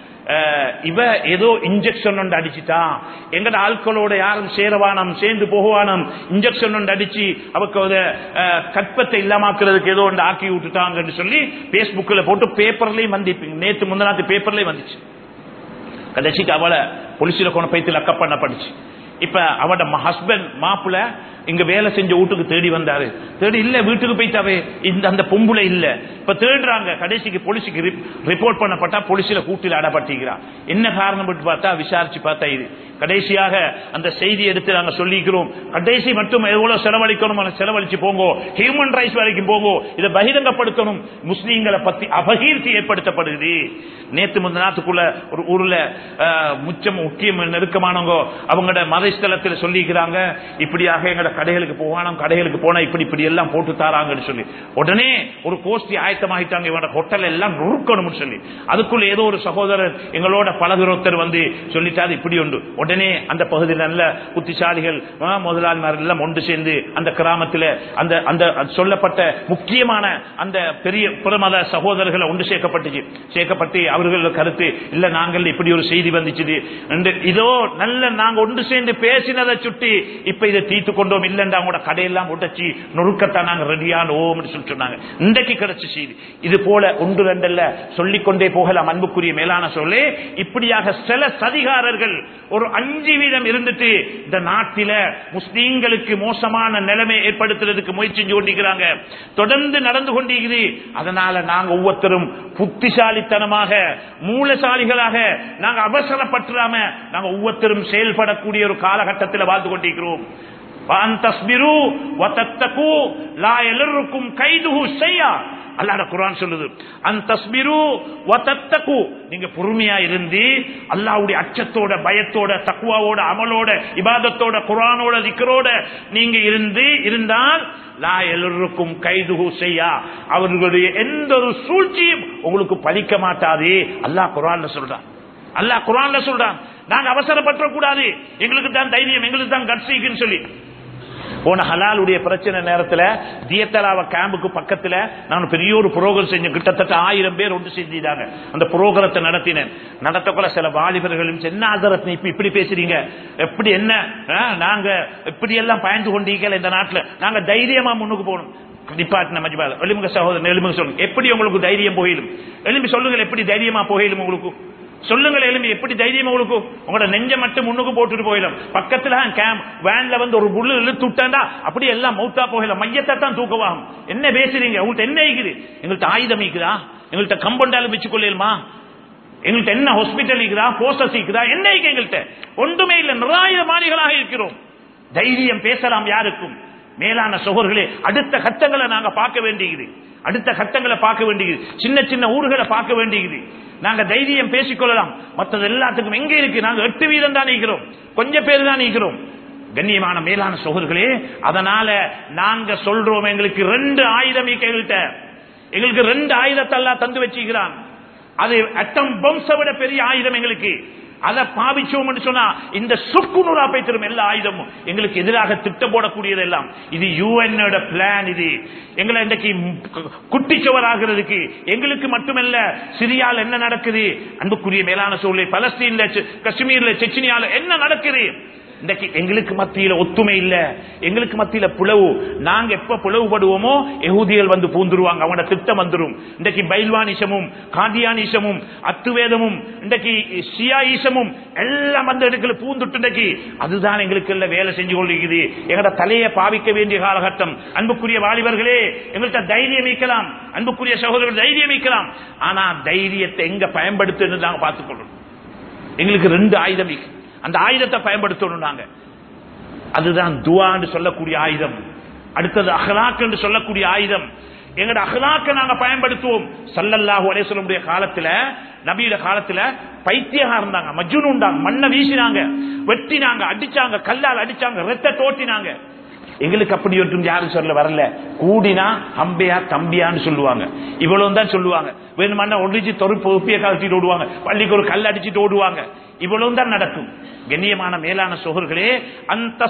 அஹ், இவ ஏதோ இன்ஜெக்ஷன் ஒன்று அடிச்சுட்டா எங்கட ஆட்களோட யாரும் சேரவானம் சேர்ந்து போகவானம் இன்ஜெக்ஷன் ஒன்று அடிச்சு அவக்கு ஒரு, அஹ், கற்பத்தை இல்லாமாக்குறதுக்கு ஏதோ ஒன்று ஆக்கி விட்டுட்டாங்கன்னு சொல்லி பேஸ்புக்ல போட்டு பேப்பர்லயும் வந்துப்பீங்க நேத்து முந்தநாத்து பேப்பர்லயும் வந்துச்சு கடைசிக்கு அவளை போலீஸ்ல கொண்டு போய் லக்கப் பண்ணப்பட்டுச்சு இப்ப அவட ஹஸ்பண்ட் மாப்பிள இங்க வேலை செஞ்ச வீட்டுக்கு தேடி வந்தாரு தேடி இல்ல வீட்டுக்கு போயிட்டாவே இந்த அந்த பொம்புல இல்ல இப்ப தேடுறாங்க கடைசிக்கு போலீஸுக்கு ரிப்போர்ட் பண்ணப்பட்டா போலீஸ்ல கூட்டில் அடப்பட்டிருக்கிறான் என்ன காரணம் பட்டு பார்த்தா விசாரிச்சு பார்த்தா இது கடைசியாக அந்த செய்தி எடுத்து நாங்க சொல்லிக்கிறோம் கடைசி மட்டும் எவ்வளவு செலவழிக்கணும் அதை செலவழிச்சு போங்கோ ஹியூமன் ரைட்ஸ் வரைக்கும் போங்கோ இதை பகிரங்கப்படுத்தணும் முஸ்லீம்களை பத்தி அபகீர்த்தி ஏற்படுத்தப்படுகிறது நேத்து முந்த நாட்டுக்குள்ள ஒரு ஊர்ல அஹ், முச்சம் முக்கியம் நெருக்கமானவங்க அவங்களோட மதஸ்தலத்தில் சொல்லிக்கிறாங்க இப்படியாக எங்களோட கடைகளுக்கு போவானோம் கடைகளுக்கு போனா இப்படி இப்படி எல்லாம் போட்டு தாராங்கன்னு சொல்லி உடனே ஒரு கோஷ்டி ஆயத்தமாகிட்டாங்க இவனோட ஹோட்டல் எல்லாம் நொறுக்கணும்னு சொல்லி அதுக்குள்ள ஏதோ ஒரு சகோதரர் எங்களோட பலகுரொத்தர் வந்து சொல்லிட்டாரு இப்படி உண்டு உடனே அந்த பகுதியில் நல்ல புத்திசாலிகள் ஆ, முதலாளிமார்கள் எல்லாம் ஒன்று சேர்ந்து அந்த கிராமத்தில் அந்த அந்த சொல்லப்பட்ட முக்கியமான அந்த பெரிய புறமத சகோதரர்களை ஒன்று சேர்க்கப்பட்டுச்சு சேர்க்கப்பட்டு அவர்கள் கருத்து இல்ல நாங்கள் இப்படி ஒரு செய்தி வந்துச்சு என்று இதோ நல்ல நாங்க ஒன்று சேர்ந்து பேசினதை சுட்டி இப்ப இதை தீர்த்து கொண்டோம் இல்லைண்டா அவங்களோட கடையெல்லாம் உடைச்சி நொறுக்கத்தான் நாங்க ரெடியான ஓம்னு சொல்லி சொன்னாங்க இன்றைக்கு கிடைச்ச செய்தி இது போல ஒன்று ரெண்டல்ல சொல்லிக்கொண்டே போகலாம் அன்புக்குரிய மேலான சொல்லி இப்படியாக சில சதிகாரர்கள் ஒரு அஞ்சு வீதம் இருந்துட்டு இந்த நாட்டில முஸ்லீம்களுக்கு மோசமான நிலைமை ஏற்படுத்துறதுக்கு முயற்சி செஞ்சு கொண்டிருக்கிறாங்க தொடர்ந்து நடந்து கொண்டிருக்குது அதனால நாங்க ஒவ்வொருத்தரும் புத்திசாலித்தனமாக மூலசாலிகளாக நாங்க அவசரப்பட்டுறாம நாங்க ஒவ்வொருத்தரும் செயல்படக்கூடிய ஒரு காலகட்டத்தில் வாழ்ந்து கொண்டிருக்கிறோம் وَأَن تَصْبِرُوا وَتَتَّقُوا لَا يَلُرُّكُمْ كَيْدُهُ شَيْئًا அல்லாஹ் குர்ஆன் சொல்லுது அன் தஸ்பிரு வதத்தகு நீங்க பொறுமையா இருந்து அல்லாஹ்வுடைய அச்சத்தோட பயத்தோட தக்வாவோட அமலோட இபாதத்தோட குர்ஆனோட திக்ரோட நீங்க இருந்து இருந்தால் லா எல்லோருக்கும் கைதுகு செய்யா அவர்களுடைய எந்த ஒரு சூழ்ச்சியும் உங்களுக்கு பலிக்க மாட்டாது அல்லாஹ் குர்ஆன்ல சொல்றான் அல்லாஹ் குர்ஆன்ல சொல்றான் நாங்க அவசரப்பற்ற கூடாது எங்களுக்கு தான் தைரியம் எங்களுக்கு தான் கட்சிக்குன்னு சொல்லி போன ஹலாலுடைய பிரச்சனை நேரத்துல தியத்தலாவ கேம்புக்கு பக்கத்துல நான் பெரிய ஒரு புரோகிரம் செஞ்சேன் கிட்டத்தட்ட ஆயிரம் பேர் ஒன்று செஞ்சிட்டாங்க அந்த புரோகிரத்தை நடத்தினேன் நடத்தக்குள்ள சில வாலிபர்களும் என்ன ஆதரத்தை இப்ப இப்படி பேசுறீங்க எப்படி என்ன ஆ, நாங்க இப்படி எல்லாம் பயந்து கொண்டீங்க இந்த நாட்டுல நாங்க தைரியமா முன்னுக்கு போகணும் டிபார்ட்மெண்ட் மஜ்பால் எலும்புங்க சகோதரன் எலும்புங்க சொல்லுங்க எப்படி உங்களுக்கு தைரியம் போயிடும் எலும்பி சொல்லுங்கள் எப்படி தைரியமா போயிடும் உங்களுக்கு சொல்லுங்கள் எலும்பி எப்படி தைரியம் உங்களுக்கு உங்களோட நெஞ்ச மட்டும் முன்னுக்கு போட்டுட்டு போயிடும் பக்கத்துல கேம் வேன்ல வந்து ஒரு புல்லு இழுத்து விட்டாண்டா அப்படி எல்லாம் மௌத்தா போகலாம் மையத்தை தான் தூக்குவாகும் என்ன பேசுறீங்க உங்கள்ட்ட என்ன இருக்குது எங்கள்கிட்ட ஆயுதம் இருக்குதா எங்கள்கிட்ட கம்பவுண்டாலும் வச்சு கொள்ளலுமா எங்கள்கிட்ட என்ன ஹாஸ்பிட்டல் இருக்குதா போஸ்டர்ஸ் இருக்குதா என்ன இருக்கு எங்கள்கிட்ட ஒன்றுமே இல்லை நிராயுதமானிகளாக இருக்கிறோம் தைரியம் பேசலாம் யாருக்கும் மேலான சோகர்களே அடுத்த கட்டங்களை நாங்க பார்க்க வேண்டியது அடுத்த கட்டங்களை பார்க்க வேண்டியது சின்ன சின்ன ஊர்களை பார்க்க வேண்டியது நாங்க தைரியம் பேசிக்கொள்ளலாம் மற்றது எல்லாத்துக்கும் எங்க இருக்கு நாங்க எட்டு வீதம் தான் நீக்கிறோம் கொஞ்சம் பேர் தான் நீக்கிறோம் கண்ணியமான மேலான சோகர்களே அதனால நாங்க சொல்றோம் எங்களுக்கு ரெண்டு ஆயுதம் இருக்கு எங்கள்கிட்ட எங்களுக்கு ரெண்டு ஆயுதத்தை எல்லாம் தந்து வச்சுக்கிறான் அது அட்டம் பம்ஸை விட பெரிய ஆயுதம் எங்களுக்கு அதை பாவிச்சோம் சொன்னா இந்த சுக்குநூறா போய்த்திரும் எல்லா ஆயுதமும் எங்களுக்கு எதிராக திட்டம் போடக்கூடியது எல்லாம் இது யூஎன்னோட பிளான் இது எங்களை இன்றைக்கு குட்டிச்சவராகிறதுக்கு எங்களுக்கு மட்டுமல்ல சிரியால் என்ன நடக்குது அன்புக்குரிய மேலான சூழலை பலஸ்தீன்ல செ- காஷ்மீர்ல செச்சினியால என்ன நடக்குது இன்றைக்கு எங்களுக்கு மத்தியில ஒத்துமை இல்ல எங்களுக்கு மத்தியில பிளவு நாங்க எப்ப பிளவுபடுவோமோ எகூதிகள் வந்து பூந்துருவாங்க அவங்களோட திட்டம் வந்துரும் இன்றைக்கு பைல்வானிசமும் காந்தியானிசமும் அத்துவேதமும் இன்றைக்கு ஷியாயிசமும் எல்லாம் வந்து எங்களுக்கு பூந்துட்டு இன்றைக்கு அதுதான் எங்களுக்கு எல்லாம் வேலை செஞ்சு கொண்டிருக்குது எங்களோட தலையை பாவிக்க வேண்டிய காலகட்டம் அன்புக்குரிய வாலிபர்களே எங்கள்கிட்ட தைரியம் மீக்கலாம் அன்புக்குரிய சகோதரர்கள் தைரியம் மீக்கலாம் ஆனா தைரியத்தை எங்க பயன்படுத்துன்னு நாங்க பார்த்துக்கொள்ளணும் எங்களுக்கு ரெண்டு ஆயுதம் இருக்கு அந்த ஆயுதத்தை பயன்படுத்தணும் நாங்க அதுதான் துவான்னு சொல்லக்கூடிய ஆயுதம் அடுத்தது அஹ்லாக் என்று சொல்லக்கூடிய ஆயுதம் எங்கட அஹ்லாக்க நாங்க பயன்படுத்துவோம் சல்லல்லாஹு அலைஹி காலத்துல நபியோட காலத்துல பைத்தியகா இருந்தாங்க மஜ்னு உண்டாங்க மண்ணை வீசினாங்க வெட்டினாங்க அடிச்சாங்க கல்லால் அடிச்சாங்க ரத்த தோட்டினாங்க எங்களுக்கு அப்படி ஒன்றும் யாரும் சொல்ல வரல கூடினா அம்பையா தம்பியான்னு சொல்லுவாங்க இவ்வளவு தான் சொல்லுவாங்க வேணுமானா ஒடிச்சு தொறுப்பு ஒப்பிய கழட்டிட்டு ஓடுவாங்க பள்ளிக்கு ஒரு கல் அடிச்சுட்டு ஓடுவாங்க இவ்வளவு தான் நடக்கும் கண்ணியமான மேலான சோகர்களே அந்த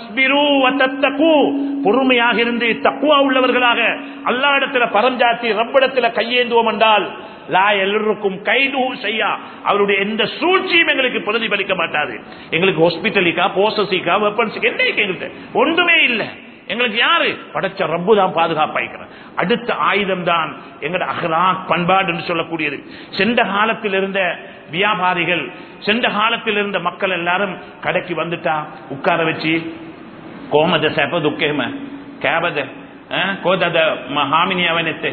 பொறுமையாக இருந்து தக்குவா உள்ளவர்களாக அல்லா இடத்துல பரஞ்சாத்தி ரப்பிடத்துல கையேந்துவோம் என்றால் லா எல்லோருக்கும் கைது செய்யா அவருடைய எந்த சூழ்ச்சியும் எங்களுக்கு பிரதிபலிக்க மாட்டாது எங்களுக்கு ஹாஸ்பிட்டலிக்கா போசஸிக்கா வெப்பன்ஸுக்கு என்ன எங்களுக்கு ஒன்றுமே இல்லை எங்களுக்கு யாரு படைச்ச ரப்பு தான் பாதுகாப்பாய்க்கிறார் அடுத்த ஆயுதம் தான் எங்கட அகலாக் பண்பாடு என்று சொல்லக்கூடியது சென்ற காலத்தில் இருந்த வியாபாரிகள் சென்ற காலத்தில் இருந்த மக்கள் எல்லாரும் கடைக்கு வந்துட்டா உட்கார வச்சு கோமத செப்ப துக்கேம கேபத கோதத ஹாமினி அவனத்தை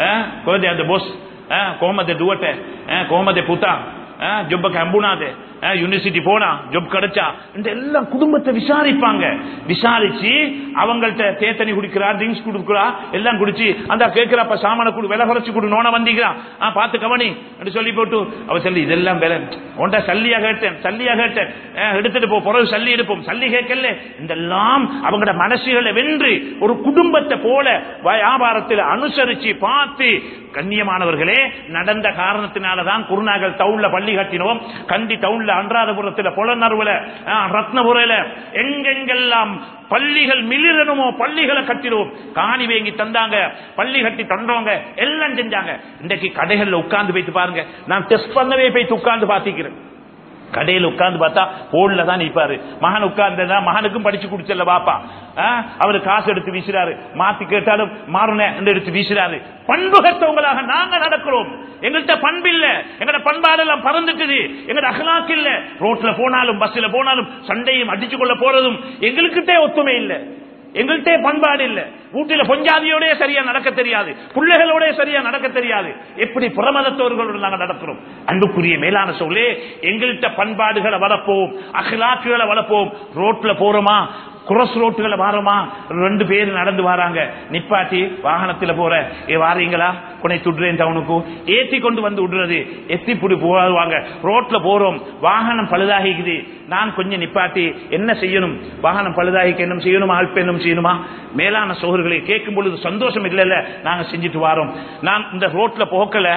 கோத அந்த போஸ் கோமத டுவட்ட கோமத புத்தா ஜொப்ப கம்புனாது யூனிவர்சிட்டி போனா ஜொப் கிடைச்சா இந்த எல்லாம் குடும்பத்தை விசாரிப்பாங்க விசாரிச்சு அவங்கள்ட்ட தேத்தனி குடிக்கிறா ட்ரிங்க்ஸ் குடுக்கிறா எல்லாம் குடிச்சு அந்த கேட்கிறப்ப சாமான குடு விலை குறைச்சு குடு நோன வந்தீங்களா பார்த்து கவனி என்று சொல்லி போட்டு அவ சொல்லி இதெல்லாம் விலை உன்ட சல்லியா கேட்டேன் சல்லியா கேட்டேன் எடுத்துட்டு போ பிறகு சல்லி எடுப்போம் சல்லி கேட்கல இதெல்லாம் அவங்களோட மனசுகளை வென்று ஒரு குடும்பத்தை போல வியாபாரத்தில் அனுசரிச்சு பார்த்து கண்ணியமானவர்களே நடந்த காரணத்தினாலதான் குருநாகல் டவுன்ல பள்ளி கட்டினோம் கண்டி டவுன்ல அன்றாதபுரத்தில் புலனர்வுல ரத்னபுரையில எங்கெங்கெல்லாம் பள்ளிகள் மிளிரணுமோ பள்ளிகளை கட்டிடுவோம் காணி வேங்கி தந்தாங்க பள்ளி கட்டி தந்தவங்க எல்லாம் செஞ்சாங்க இன்றைக்கு கடைகள்ல உட்கார்ந்து போயிட்டு பாருங்க நான் டெஸ்ட் பண்ணவே போயிட்டு உட்கார்ந்து பாத்திக்கிறேன் கடையில் உட்கார்ந்து பார்த்தா போன்ல தான் நிற்பாரு மகன் உட்கார்ந்தா மகனுக்கும் படிச்சு குடிச்சல பாப்பா அவரு காசு எடுத்து வீசுறாரு மாத்தி கேட்டாலும் மாறுன எடுத்து வீசுறாரு பண்புகத்தவங்களாக நாங்க நடக்கிறோம் எங்கள்கிட்ட பண்பு இல்ல எங்கட பண்பாடெல்லாம் பறந்துட்டுது எங்கட அகலாக்கு இல்ல ரோட்ல போனாலும் பஸ்ல போனாலும் சண்டையும் அடிச்சு கொள்ள போறதும் எங்களுக்கிட்டே ஒத்துமை இல்லை எங்கள்கிட்ட பண்பாடு இல்ல வீட்டில பொஞ்சாதியோட சரியா நடக்க தெரியாது பிள்ளைகளோட சரியா நடக்க தெரியாது எப்படி புறமதத்தவர்களோடு நாங்க நடக்கிறோம் அன்புக்குரிய மேலான சொல்லே எங்கள்கிட்ட பண்பாடுகளை வளர்ப்போம் அகலாக்குகளை வளர்ப்போம் ரோட்ல போறோமா குரஸ் ரோட்டுகளை வாரமா ரெண்டு பேர் நடந்து வராங்க நிப்பாட்டி வாகனத்துல போற ஏ வாரீங்களா கொனை துடுறேன் டவுனுக்கு ஏத்தி கொண்டு வந்து விடுறது எத்தி புடி போவாங்க ரோட்ல போறோம் வாகனம் பழுதாகிக்குது நான் கொஞ்சம் நிப்பாட்டி என்ன செய்யணும் வாகனம் பழுதாகிக்கு என்ன செய்யணுமா அல்ப என்ன செய்யணுமா மேலான சோகர்களை கேட்கும் பொழுது சந்தோஷம் இல்லைல்ல நாங்க செஞ்சுட்டு வாரோம் நான் இந்த ரோட்ல போக்கல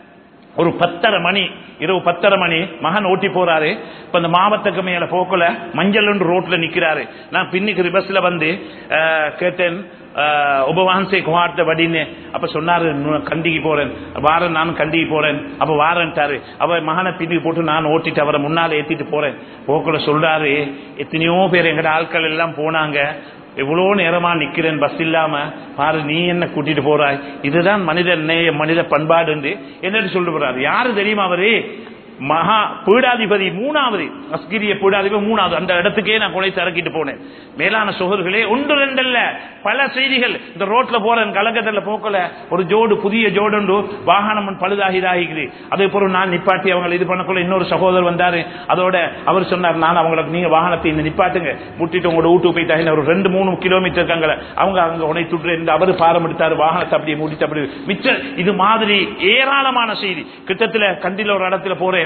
ஒரு பத்தரை மணி இரவு பத்தரை மணி மகன் ஓட்டி போறாரு இப்ப இந்த மாவட்டத்துக்கு மேல போக்கல மஞ்சள் ரோட்ல நிக்கிறாரு நான் பின்னிக்கு ரிபஸ்ல வந்து கேட்டேன் உபவான்சை குவார்த்த வடின்னு அப்ப சொன்னாரு கண்டிக்கு போறேன் வாரன் நானும் கண்டிக்கு போறேன் அப்ப வாரன்ட்டாரு அவ மகனை பின்னுக்கு போட்டு நான் ஓட்டிட்டு அவரை முன்னால ஏத்திட்டு போறேன் போக்குல சொல்றாரு எத்தனையோ பேர் எங்கட ஆட்கள் எல்லாம் போனாங்க எவ்வளவு நேரமா நிக்கிறேன் பஸ் இல்லாம பாரு நீ என்ன கூட்டிட்டு போறாய் இதுதான் மனித நேய மனித பண்பாடு என்று என்னன்னு சொல்லிட்டு போறாரு யாரு தெரியுமா அவரு மகா பீடாதிபதி மூணாவது அஸ்கிரிய பீடாதிபதி மூணாவது அந்த இடத்துக்கே நான் கொலை இறக்கிட்டு போனேன் மேலான சோகர்களே ஒன்று ரெண்டல்ல பல செய்திகள் இந்த ரோட்ல போறேன் கலகத்தில் போக்கல ஒரு ஜோடு புதிய ஜோடு வாகனம் பழுதாகிதாகிக்குது அதே போல நான் நிப்பாட்டி அவங்க இது பண்ணக்குள்ள இன்னொரு சகோதரர் வந்தாரு அதோட அவர் சொன்னார் நான் அவங்களுக்கு நீங்க வாகனத்தை இந்த நிப்பாட்டுங்க முட்டிட்டு உங்களோட வீட்டுக்கு போயிட்டாங்க ஒரு ரெண்டு மூணு கிலோமீட்டர் இருக்காங்க அவங்க அங்க உடனே துட்டு அவரு பாரம் எடுத்தாரு வாகனத்தை அப்படியே மூடிட்டு அப்படி மிச்சம் இது மாதிரி ஏராளமான செய்தி கிட்டத்துல கண்டில ஒரு இடத்துல போறேன்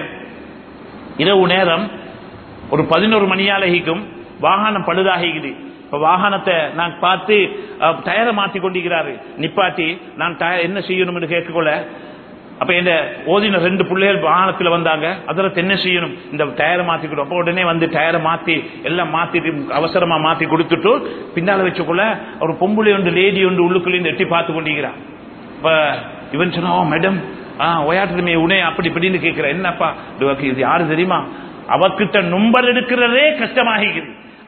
இரவு நேரம் ஒரு பதினோரு மணியாலகிக்கும் வாகனம் பழுதாகிக்குது இப்ப வாகனத்தை நான் பார்த்து டயரை மாத்தி கொண்டிருக்கிறாரு நிப்பாட்டி நான் டயர் என்ன செய்யணும் கேட்கக்கொள்ள அப்ப இந்த ஓதின ரெண்டு பிள்ளைகள் வாகனத்துல வந்தாங்க அதுல என்ன செய்யணும் இந்த டயரை மாத்திக்கிடும் அப்ப உடனே வந்து டயரை மாத்தி எல்லாம் மாத்திட்டு அவசரமா மாத்தி கொடுத்துட்டு பின்னால வச்சுக்குள்ள ஒரு பொம்புளை ஒன்று லேடி ஒன்று உள்ளுக்குள்ள எட்டி பார்த்து கொண்டிருக்கிறான் இப்ப இவன் சொன்னா மேடம் ஒயாட்டுமே உனே அப்படி இப்படின்னு கேட்கிற என்னப்பா இது யாரு தெரியுமா அவகிட்ட நும்பர் எடுக்கிறதே கஷ்டமாகிக்குது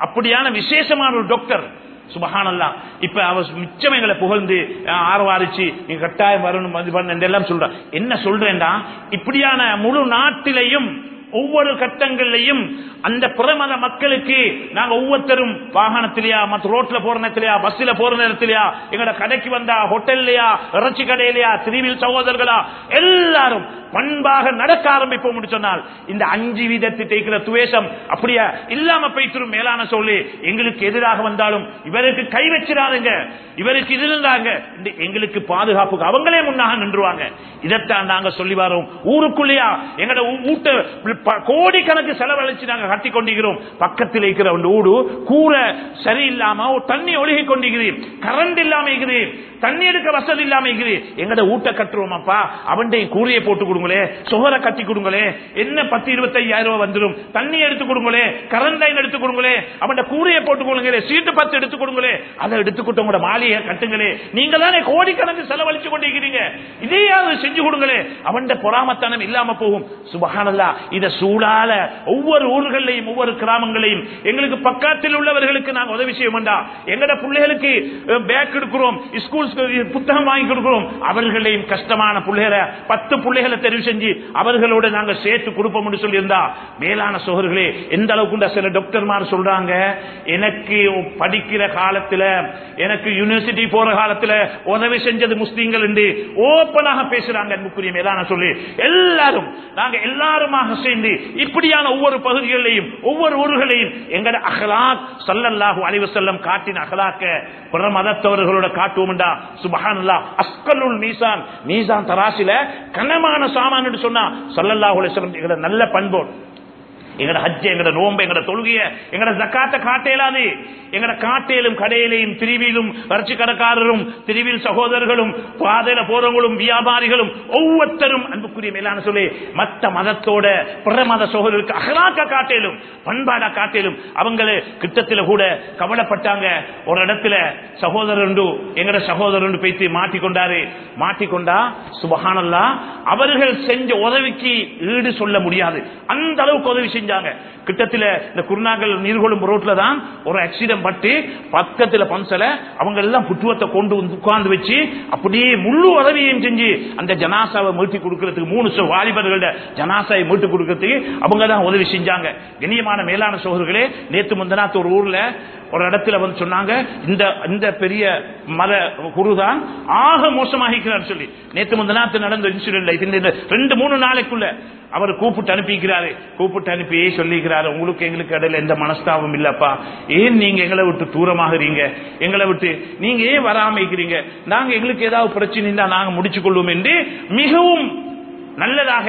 அப்படியான விசேஷமான ஒரு டாக்டர் சுபஹானல்லா இப்ப அவ மிச்சம் எங்களை புகழ்ந்து அஹ், ஆரவாரிச்சு நீங்க கட்டாயம் வரணும் அது பண்ண எல்லாம் சொல்ற என்ன சொல்றேன்டா இப்படியான முழு நாட்டிலையும் ஒவ்வொரு கட்டங்கள்லையும் அந்த புறமத மக்களுக்கு நாங்க ஒவ்வொருத்தரும் வாகனத்திலயா மத்த ரோட்ல போற நேரத்திலயா பஸ்ல போற நேரத்திலயா எங்கட கடைக்கு வந்தா ஹோட்டல்லையா இறைச்சி கடையிலயா திருவில் சகோதரர்களா எல்லாரும் பண்பாக நடக்க ஆரம்பிப்போம் என்று சொன்னால் இந்த அஞ்சு வீதத்தை தேய்க்கிற துவேஷம் அப்படியே இல்லாம போய்த்திரும் மேலான சொல்லி எங்களுக்கு எதிராக வந்தாலும் இவருக்கு கை வச்சிடாதுங்க இவருக்கு இது இருந்தாங்க இந்த எங்களுக்கு பாதுகாப்புக்கு அவங்களே முன்னாக நின்றுவாங்க இதைத்தான் நாங்க சொல்லி வரோம் ஊருக்குள்ளேயா எங்கட ஊ- ஊட்ட ப- கோடிக்கணக்கு செலவழிச்சு நாங்க கட்டி கொண்டிருக்கிறோம் பக்கத்தில் இருக்கிற ஒரு ஊடு கூரை சரியில்லாம ஒரு தண்ணி ஒழுகி கொண்டிருக்கிறேன் கரண்ட் இல்லாம இருக்குது தண்ணி எடுக்க வசதி இல்லாம இருக்குது எங்கட ஊட்ட கட்டுறோம் அப்பா அவன்டைய கூரையை போட்டு கொடுங்களே சுகரை கட்டி கொடுங்களே என்ன பத்து இருபத்தி ஐயாயிரம் ரூபாய் வந்துடும் தண்ணி எடுத்து கொடுங்களே கரண்ட் லைன் எடுத்து கொடுங்களே அவன் கூரையை போட்டு கொடுங்களே சீட்டு பத்து எடுத்து கொடுங்களே அதை எடுத்துக்கிட்டு உங்களோட மாளிகை கட்டுங்களே நீங்க தானே கோடிக்கணக்கு செலவழிச்சு கொண்டிருக்கிறீங்க இதையாவது செஞ்சு கொடுங்களே அவன் பொறாமத்தனம் இல்லாம போகும் சுபஹானல்லா இத சூழால ஒவ்வொரு ஊர்களையும் ஒவ்வொரு கிராமங்களையும் எங்களுக்கு பக்கத்தில் உள்ளவர்களுக்கு நாங்க உதவி செய்ய வேண்டாம் எங்கட பிள்ளைகளுக்கு பேக் எடுக்கிறோம் ஸ்கூல் புத்தகம் வாங்கி கொடுக்கிறோம் அவர்களையும் கஷ்டமான பிள்ளைகளை பத்து பிள்ளைகளை தெரிவு செஞ்சு அவர்களோட நாங்க சேர்த்து கொடுப்போம் என்று சொல்லியிருந்தா மேலான சோழர்களே எந்த அளவுக்கு சில டாக்டர்மார் சொல்றாங்க எனக்கு படிக்கிற காலத்துல எனக்கு யூனிவர்சிட்டி போற காலத்துல உதவி செஞ்சது முஸ்லீம்கள் என்று ஓப்பனாக பேசுறாங்க அன்புக்குரிய மேலான சொல்லி எல்லாரும் நாங்க எல்லாருமாக சேர்ந்து இப்படியான ஒவ்வொரு பகுதிகளையும் ஒவ்வொரு ஊர்களையும் எங்கட அகலாக் சல்லல்லாஹு அலைஹி வஸல்லம் காட்டின அகலாக்க பிற மதத்தவர்களோட காட்டுவோம்டா சுபஹானல்லா அஸ்கலுல் மீசான் மீசான் தராசில கனமான சாமான் என்று சொன்னா சல்லல்லாஹு அலைஹி வஸல்லம் எங்கட நல்ல பண்போடு எங்கட ஹஜ் எங்கட நோம்பு எங்கட தொழுகைய எங்கட ஜக்காத்த காட்டேலாது எங்கட காட்டேலும் கடையிலையும் திருவிலும் வறட்சி கடைக்காரரும் திருவில் சகோதரர்களும் பாதையில போறவங்களும் வியாபாரிகளும் ஒவ்வொருத்தரும் அன்புக்குரிய மேலான சொல்லி மத்த மதத்தோட பிற மத சகோதரருக்கு அகலாக்க காட்டேலும் பண்பாடா காட்டேலும் அவங்கள கிட்டத்துல கூட கவலைப்பட்டாங்க ஒரு இடத்துல சகோதரர் உண்டு எங்கட சகோதரர் உண்டு பேசி மாட்டிக்கொண்டாரு மாட்டிக்கொண்டா சுபஹானல்லா அவர்கள் செஞ்ச உதவிக்கு ஈடு சொல்ல முடியாது அந்த அளவுக்கு உதவி செஞ்சாங்க கிட்டத்துல இந்த குருநாகல் நீர்கொழும்பு ரோட்ல தான் ஒரு ஆக்சிடென்ட் பட்டு பக்கத்துல பம்சல அவங்க எல்லாம் புத்துவத்தை கொண்டு வந்து உட்கார்ந்து வச்சு அப்படியே முழு உதவியையும் செஞ்சு அந்த ஜனாசாவை மீட்டி கொடுக்கறதுக்கு மூணு சோ வாலிபர்களோட ஜனாசாவை மீட்டு கொடுக்கறதுக்கு அவங்க தான் உதவி செஞ்சாங்க கண்ணியமான மேலான சோழர்களே நேத்து முந்தனாத்து ஒரு ஊர்ல ஒரு இடத்துல வந்து சொன்னாங்க இந்த இந்த பெரிய மத குருதான் ஆக மோசமாகிக்கிறார் சொல்லி நேத்து முந்தனாத்து நடந்த இன்சிடென்ட் இது இந்த ரெண்டு மூணு நாளைக்குள்ள அவர் கூப்பிட்டு அனுப்பிக்கிறாரு கூப்பிட்டு அனுப்பியே சொல்லிக்கிறாரு உங்களுக்கு எங்களுக்கு இடையில எந்த மனஸ்தாபம் இல்லப்பா ஏன் நீங்க எங்களை விட்டு தூரமாகறீங்க எங்களை விட்டு நீங்க ஏன் வராம இருக்கிறீங்க நாங்க எங்களுக்கு ஏதாவது பிரச்சனை இருந்தா நாங்க முடிச்சு கொள்வோம் என்று மிகவும் நல்லதாக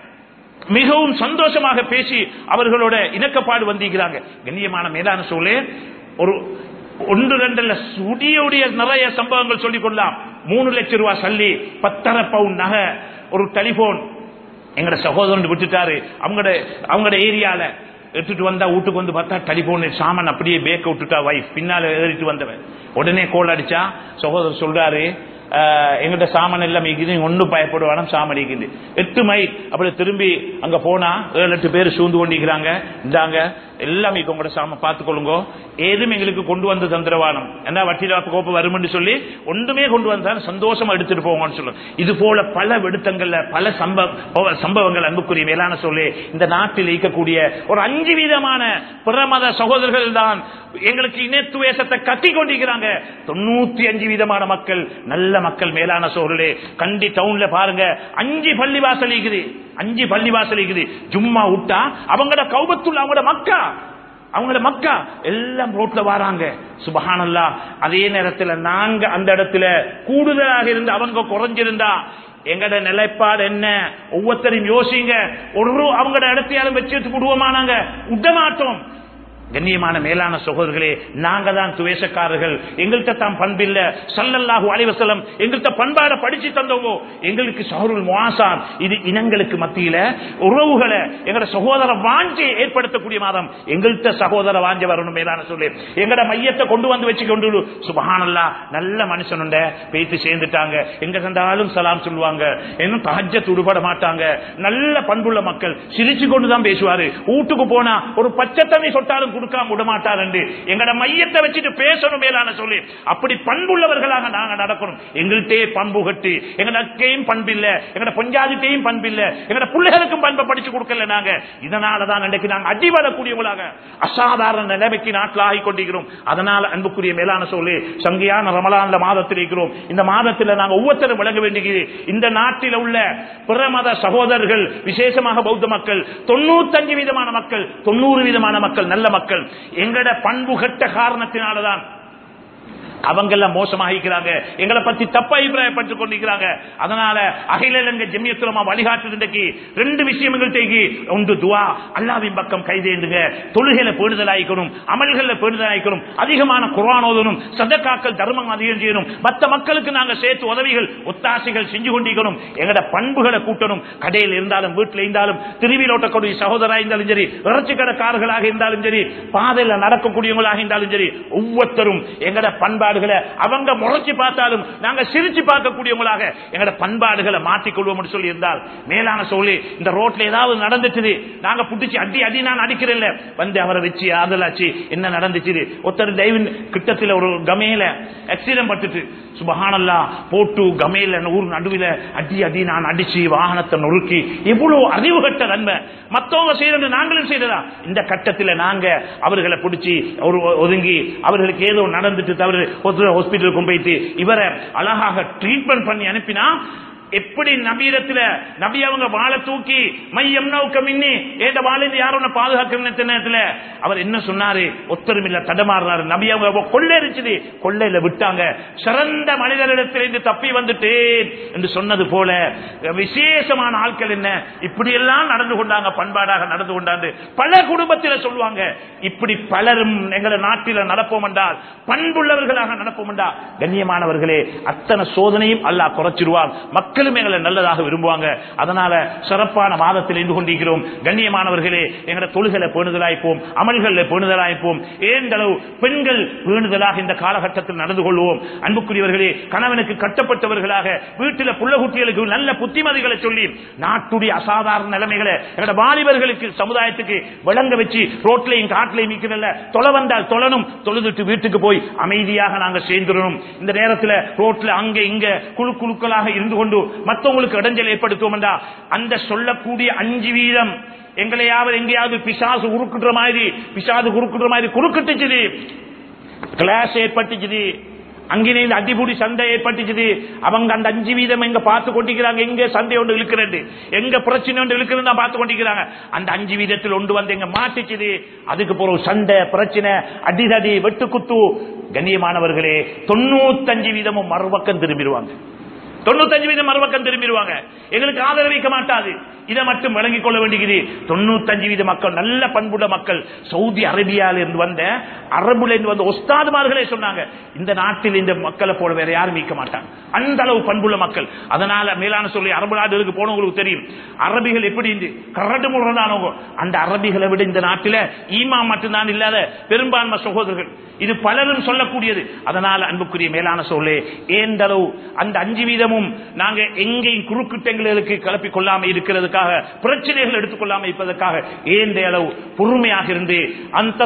மிகவும் சந்தோஷமாக பேசி அவர்களோட இணக்கப்பாடு வந்திருக்கிறாங்க கண்ணியமான மேலான சூழலே ஒரு ஒன்று ரெண்டுல சுடியுடைய நிறைய சம்பவங்கள் சொல்லிக் கொள்ளலாம் மூணு லட்சம் ரூபாய் சல்லி பத்தரை பவுன் நகை ஒரு டெலிபோன் எங்கட சகோதரன் விட்டுட்டாரு அவங்களோட அவங்களோட ஏரியால எடுத்துட்டு வந்தா வீட்டுக்கு வந்து பார்த்தா டெலிபோன் சாமான் அப்படியே பேக்க விட்டுட்டா வைஃப் பின்னால ஏறிட்டு வந்தவன் உடனே கோல் அடிச்சா சகோதரர் சொல்றாரு "ஆஹ், எங்கிட்ட சாமான் எல்லாம் இருக்குது ஒன்னும் பயப்படுவான சாமான் இருக்குது எட்டு மைல் அப்படி திரும்பி அங்க போனா ஏழு எட்டு பேர் சூழ்ந்து கொண்டிருக்கிறாங்க இந்தாங்க எல்லாம் இங்க உங்களோட சாமான் பார்த்துக்கொள்ளுங்க ஏதும் எங்களுக்கு கொண்டு வந்து தந்திரவானம் என்ன வட்டியில கோப்ப வரும்னு சொல்லி ஒன்றுமே கொண்டு வந்தா சந்தோஷமா எடுத்துட்டு போங்கன்னு சொல்லும் இது போல பல வெடுத்தங்கள்ல பல சம்பவ சம்பவங்கள் அன்புக்குரிய மேலான சொல்லி இந்த நாட்டில் இருக்கக்கூடிய ஒரு அஞ்சு விதமான பிரமத சகோதரர்கள் தான் எங்களுக்கு இனத்துவேசத்தை கட்டி கொண்டிருக்கிறாங்க தொண்ணூத்தி அஞ்சு விதமான மக்கள் நல்ல மக்கள் மேலான சோழர்களே கண்டி டவுன்ல பாருங்க அஞ்சு பள்ளி வாசல் இருக்குது அஞ்சு பள்ளி வாசல் இருக்குது ஜும்மா விட்டா அவங்களோட கௌபத்துள்ள அவங்களோட மக்கா அவங்கள மக்கா எல்லாம் ரோட்ல வராங்க சுபஹானல்லா அதே நேரத்துல நாங்க அந்த இடத்துல கூடுதலாக இருந்து அவங்க குறைஞ்சிருந்தா எங்கட நிலைப்பாடு என்ன ஒவ்வொருத்தரையும் யோசிங்க ஒரு அவங்களோட இடத்தையாலும் வச்சு விடுவோமா நாங்க விட மாட்டோம் கண்ணியமான மேலான சகோதரர்களே நாங்க தான் துவேஷக்காரர்கள் எங்கள்கிட்ட தான் பண்பில்ல சல்லல்லாஹு அலைவசலம் எங்கள்கிட்ட பண்பாட படிச்சு தந்தவங்க எங்களுக்கு சஹருல் முவாசான் இது இனங்களுக்கு மத்தியில உறவுகளை எங்கட சகோதர வாஞ்சை ஏற்படுத்தக்கூடிய மாதம் எங்கள்கிட்ட சகோதர வாஞ்சை வரணும் மேலான சொல்லி எங்கட மையத்தை கொண்டு வந்து வச்சு கொண்டு சுபஹானல்லா நல்ல மனுஷனுண்ட பேசி சேர்ந்துட்டாங்க எங்க கண்டாலும் சலாம் சொல்லுவாங்க இன்னும் தஹஜ்ஜத் உடுபட மாட்டாங்க நல்ல பண்புள்ள மக்கள் சிரிச்சு கொண்டு தான் பேசுவாரு வீட்டுக்கு போனா ஒரு பச்சை தண்ணி சொட்டாலும் கொடுத்தாலும் கொடுக்காம விட மாட்டார் என்று எங்கட மையத்தை வச்சுட்டு பேசணும் மேலான சொல்லி அப்படி பண்புள்ளவர்களாக நாங்க நடக்கணும் எங்கள்கிட்டே பண்பு கட்டு எங்கட அக்கையும் பண்பில்ல எங்கட பொஞ்சாதிட்டையும் பண்பில்ல எங்கட பிள்ளைகளுக்கும் பண்பை படிச்சு கொடுக்கல நாங்க இதனாலதான் இன்றைக்கு நாங்க அடிபடக்கூடியவங்களாக அசாதாரண நிலைமைக்கு நாட்டில் ஆகி கொண்டிருக்கிறோம் அதனால அன்புக்குரிய மேலான சொல்லி சங்கியான ரமலான்ல மாதத்தில் இருக்கிறோம் இந்த மாதத்தில் நாங்க ஒவ்வொருத்தரும் விளங்க வேண்டியது இந்த நாட்டில் உள்ள பிற மத சகோதரர்கள் விசேஷமாக பௌத்த மக்கள் தொண்ணூத்தஞ்சு விதமான மக்கள் தொண்ணூறு விதமான மக்கள் நல்ல மக்கள் எங்கட பண்பு கட்ட காரணத்தினாலதான் அவங்க எல்லாம் மோசமாகிக்கிறாங்க எங்களை பத்தி தப்ப அபிப்பிராயப்பட்டுக் கொண்டிருக்கிறாங்க அதனால அகில இலங்கை ஜெமியத்துலமா வழிகாட்டு இன்றைக்கு ரெண்டு விஷயம் எங்கள்கிட்ட ஒன்று துவா அல்லாவின் பக்கம் கைதேந்துங்க தொழுகையில பேணுதலாய்க்கணும் அமல்கள்ல பேணுதலாய்க்கணும் அதிகமான குர்ஆன் ஓதணும் சதக்காக்கள் தர்மம் அதிகம் செய்யணும் மற்ற மக்களுக்கு நாங்க சேர்த்து உதவிகள் ஒத்தாசைகள் செஞ்சு கொண்டிருக்கணும் எங்கட பண்புகளை கூட்டணும் கடையில் இருந்தாலும் வீட்டில் இருந்தாலும் திருவிழா ஓட்டக்கூடிய சகோதரா இருந்தாலும் சரி இறைச்சி கடைக்காரர்களாக இருந்தாலும் சரி பாதையில நடக்கக்கூடியவங்களாக இருந்தாலும் சரி ஒவ்வொருத்தரும் எங்கட பண்பாடுகளை அவங்க முறைச்சு பார்த்தாலும் நாங்க சிரிச்சு பார்க்கக்கூடியவங்களாக எங்கட பண்பாடுகளை மாற்றிக்கொள்வோம் சொல்லி இருந்தால் மேலான சொல்லி இந்த ரோட்ல ஏதாவது நடந்துச்சு நாங்க புடிச்சு அடி அடி நான் அடிக்கிறேன் வந்து அவரை வச்சு ஆதலாச்சு என்ன நடந்துச்சு ஒருத்தர் தெய்வன் கிட்டத்தில் ஒரு கமையில ஆக்சிடென்ட் பட்டுட்டு சுபஹானல்லா போட்டு கமையில ஊர் நடுவில் அடி அடி நான் அடிச்சு வாகனத்தை நொறுக்கி எவ்வளவு அறிவு கட்ட நன்மை மத்தவங்க செய்யறது நாங்களும் செய்யறதா இந்த கட்டத்தில் நாங்க அவர்களை பிடிச்சி ஒரு ஒதுங்கி அவர்களுக்கு ஏதோ நடந்துட்டு தவறு ஹாஸ்பிட்டலுக்கும் போயிட்டு இவரை அழகாக ட்ரீட்மெண்ட் பண்ணி அனுப்பினா எப்படி நபீரத்துல நபி அவங்க வாழை தூக்கி மையம் நோக்க மின்னி ஏத வாழிந்து யாரும் பாதுகாக்கிற நேரத்துல அவர் என்ன சொன்னாரு ஒத்தரும் இல்ல தடமாறுறாரு நபி அவங்க கொள்ளையடிச்சது கொள்ளையில விட்டாங்க சிறந்த மனிதரிடத்திலிருந்து தப்பி வந்துட்டேன் என்று சொன்னது போல விசேஷமான ஆட்கள் என்ன இப்படி எல்லாம் நடந்து கொண்டாங்க பண்பாடாக நடந்து கொண்டாண்டு பல குடும்பத்தில் சொல்லுவாங்க இப்படி பலரும் எங்களை நாட்டில் நடப்போம் என்றால் பண்புள்ளவர்களாக நடப்போம் என்றால் கண்ணியமானவர்களே அத்தனை சோதனையும் அல்லாஹ் குறைச்சிருவார் மக்களும் எங்களை நல்லதாக விரும்புவாங்க அதனால சிறப்பான மாதத்தில் இருந்து கொண்டிருக்கிறோம் கண்ணியமானவர்களே எங்களை தொழுகளை பேணுதலாய்ப்போம் அமல்களில் பேணுதலாய்ப்போம் ஏந்தளவு பெண்கள் பேணுதலாக இந்த காலகட்டத்தில் நடந்து கொள்வோம் அன்புக்குரியவர்களே கணவனுக்கு கட்டப்பட்டவர்களாக வீட்டில் புள்ள குட்டிகளுக்கு நல்ல புத்திமதிகளை சொல்லி நாட்டுடைய அசாதாரண நிலைமைகளை எங்களோட வாலிபர்களுக்கு சமுதாயத்துக்கு விளங்க வச்சு ரோட்லையும் காட்டிலையும் நிற்கிறல்ல தொலை வந்தால் தொழணும் தொழுதுட்டு வீட்டுக்கு போய் அமைதியாக நாங்க சேர்ந்துடணும் இந்த நேரத்தில் ரோட்ல அங்க இங்க குழு குழுக்களாக இருந்து கொண்டு மற்றவங்களுக்கு இடைஞ்சல் ஏற்படுத்துவோம் என்றா அந்த சொல்லக்கூடிய அஞ்சு வீதம் எங்களையாவது எங்கேயாவது பிசாசு உருக்குற மாதிரி பிசாசு குறுக்குற மாதிரி குறுக்கிட்டுச்சுது கிளாஸ் ஏற்பட்டுச்சுது அங்கினே அடிபுடி சண்டை ஏற்பட்டுச்சுது அவங்க அந்த அஞ்சு வீதம் எங்க பார்த்து கொண்டிருக்கிறாங்க எங்க சண்டை ஒன்று இழுக்கிறது எங்க பிரச்சனை ஒன்று இழுக்கிறது பார்த்து கொண்டிருக்கிறாங்க அந்த அஞ்சு வீதத்தில் ஒன்று வந்து எங்க மாட்டிச்சுது அதுக்கு பிறகு சண்டை பிரச்சனை அடிதடி வெட்டு குத்து கண்ணியமானவர்களே தொண்ணூத்தஞ்சு வீதமும் மறுபக்கம் திரும்பிடுவாங்க தொண்ணூத்தஞ்சு வீதம் மறுபக்கம் திரும்பிடுவாங்க எங்களுக்கு ஆதரவிக்க மாட்டாது இதை மட்டும் விளங்கிக் கொள்ள வேண்டியது தொண்ணூத்தஞ்சு வீத மக்கள் நல்ல பண்புள்ள மக்கள் சவுதி அரேபியால இருந்து வந்த அரபுல இருந்து வந்த ஒஸ்தாதுமார்களே சொன்னாங்க இந்த நாட்டில் இந்த மக்களை போல வேற யாரும் மீட்க மாட்டாங்க அந்த அளவு பண்புள்ள மக்கள் அதனால மேலான சொல்லி அரபு நாடுகளுக்கு போனவங்களுக்கு தெரியும் அரபிகள் எப்படி இருந்து கரடு முரடானவங்க அந்த அரபிகளை விட இந்த நாட்டில ஈமா மட்டும்தான் இல்லாத பெரும்பான்மை சகோதரர்கள் இது பலரும் சொல்லக்கூடியது அதனால அன்புக்குரிய மேலான சொல்லே ஏந்தளவு அந்த அஞ்சு வீதமும் நாங்க எங்கேயும் குறுக்கிட்டங்களுக்கு கிளப்பிக் கொள்ளாம இருக்கிறதுக்காக பிரச்சனைகள் எடுத்துக்கொள்ளாம இருப்பதற்காக ஏந்த அளவு பொறுமையாக இருந்து அந்த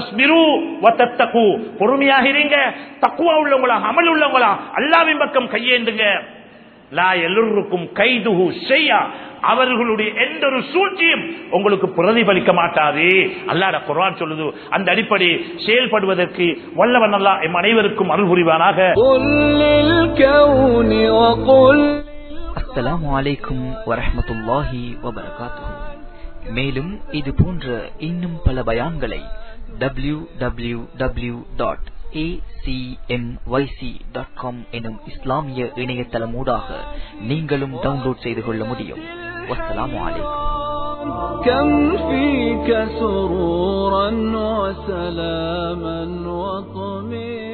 பொறுமையாக இருங்க தக்குவா உள்ளவங்களா அமல் உள்ளவங்களா அல்லாவின் பக்கம் கையேந்துங்க லா எல்லோருக்கும் கைதுகு செய்யா அவர்களுடைய எந்த ஒரு சூழ்ச்சியும் உங்களுக்கு பிரதிபலிக்க மாட்டாது அல்லாட குரான் சொல்லுது அந்த அடிப்படை செயல்படுவதற்கு வல்லவன் அல்லா எம் அனைவருக்கும் அருள் புரிவானாக அஸ்ஸலாமு அலைக்கும் வரஹமத்துல்லாஹி வபரகாத்துஹு மேலும் இது போன்ற இன்னும் பல பயான்களை W W W dot acmyc.com எனும் இஸ்லாமிய இணையதளமூடாக நீங்களும் டவுன்லோட் செய்து கொள்ள முடியும் வஸ்ஸலாமு அலைக்கும் كم فيك سرورا وسلاما وطمئنا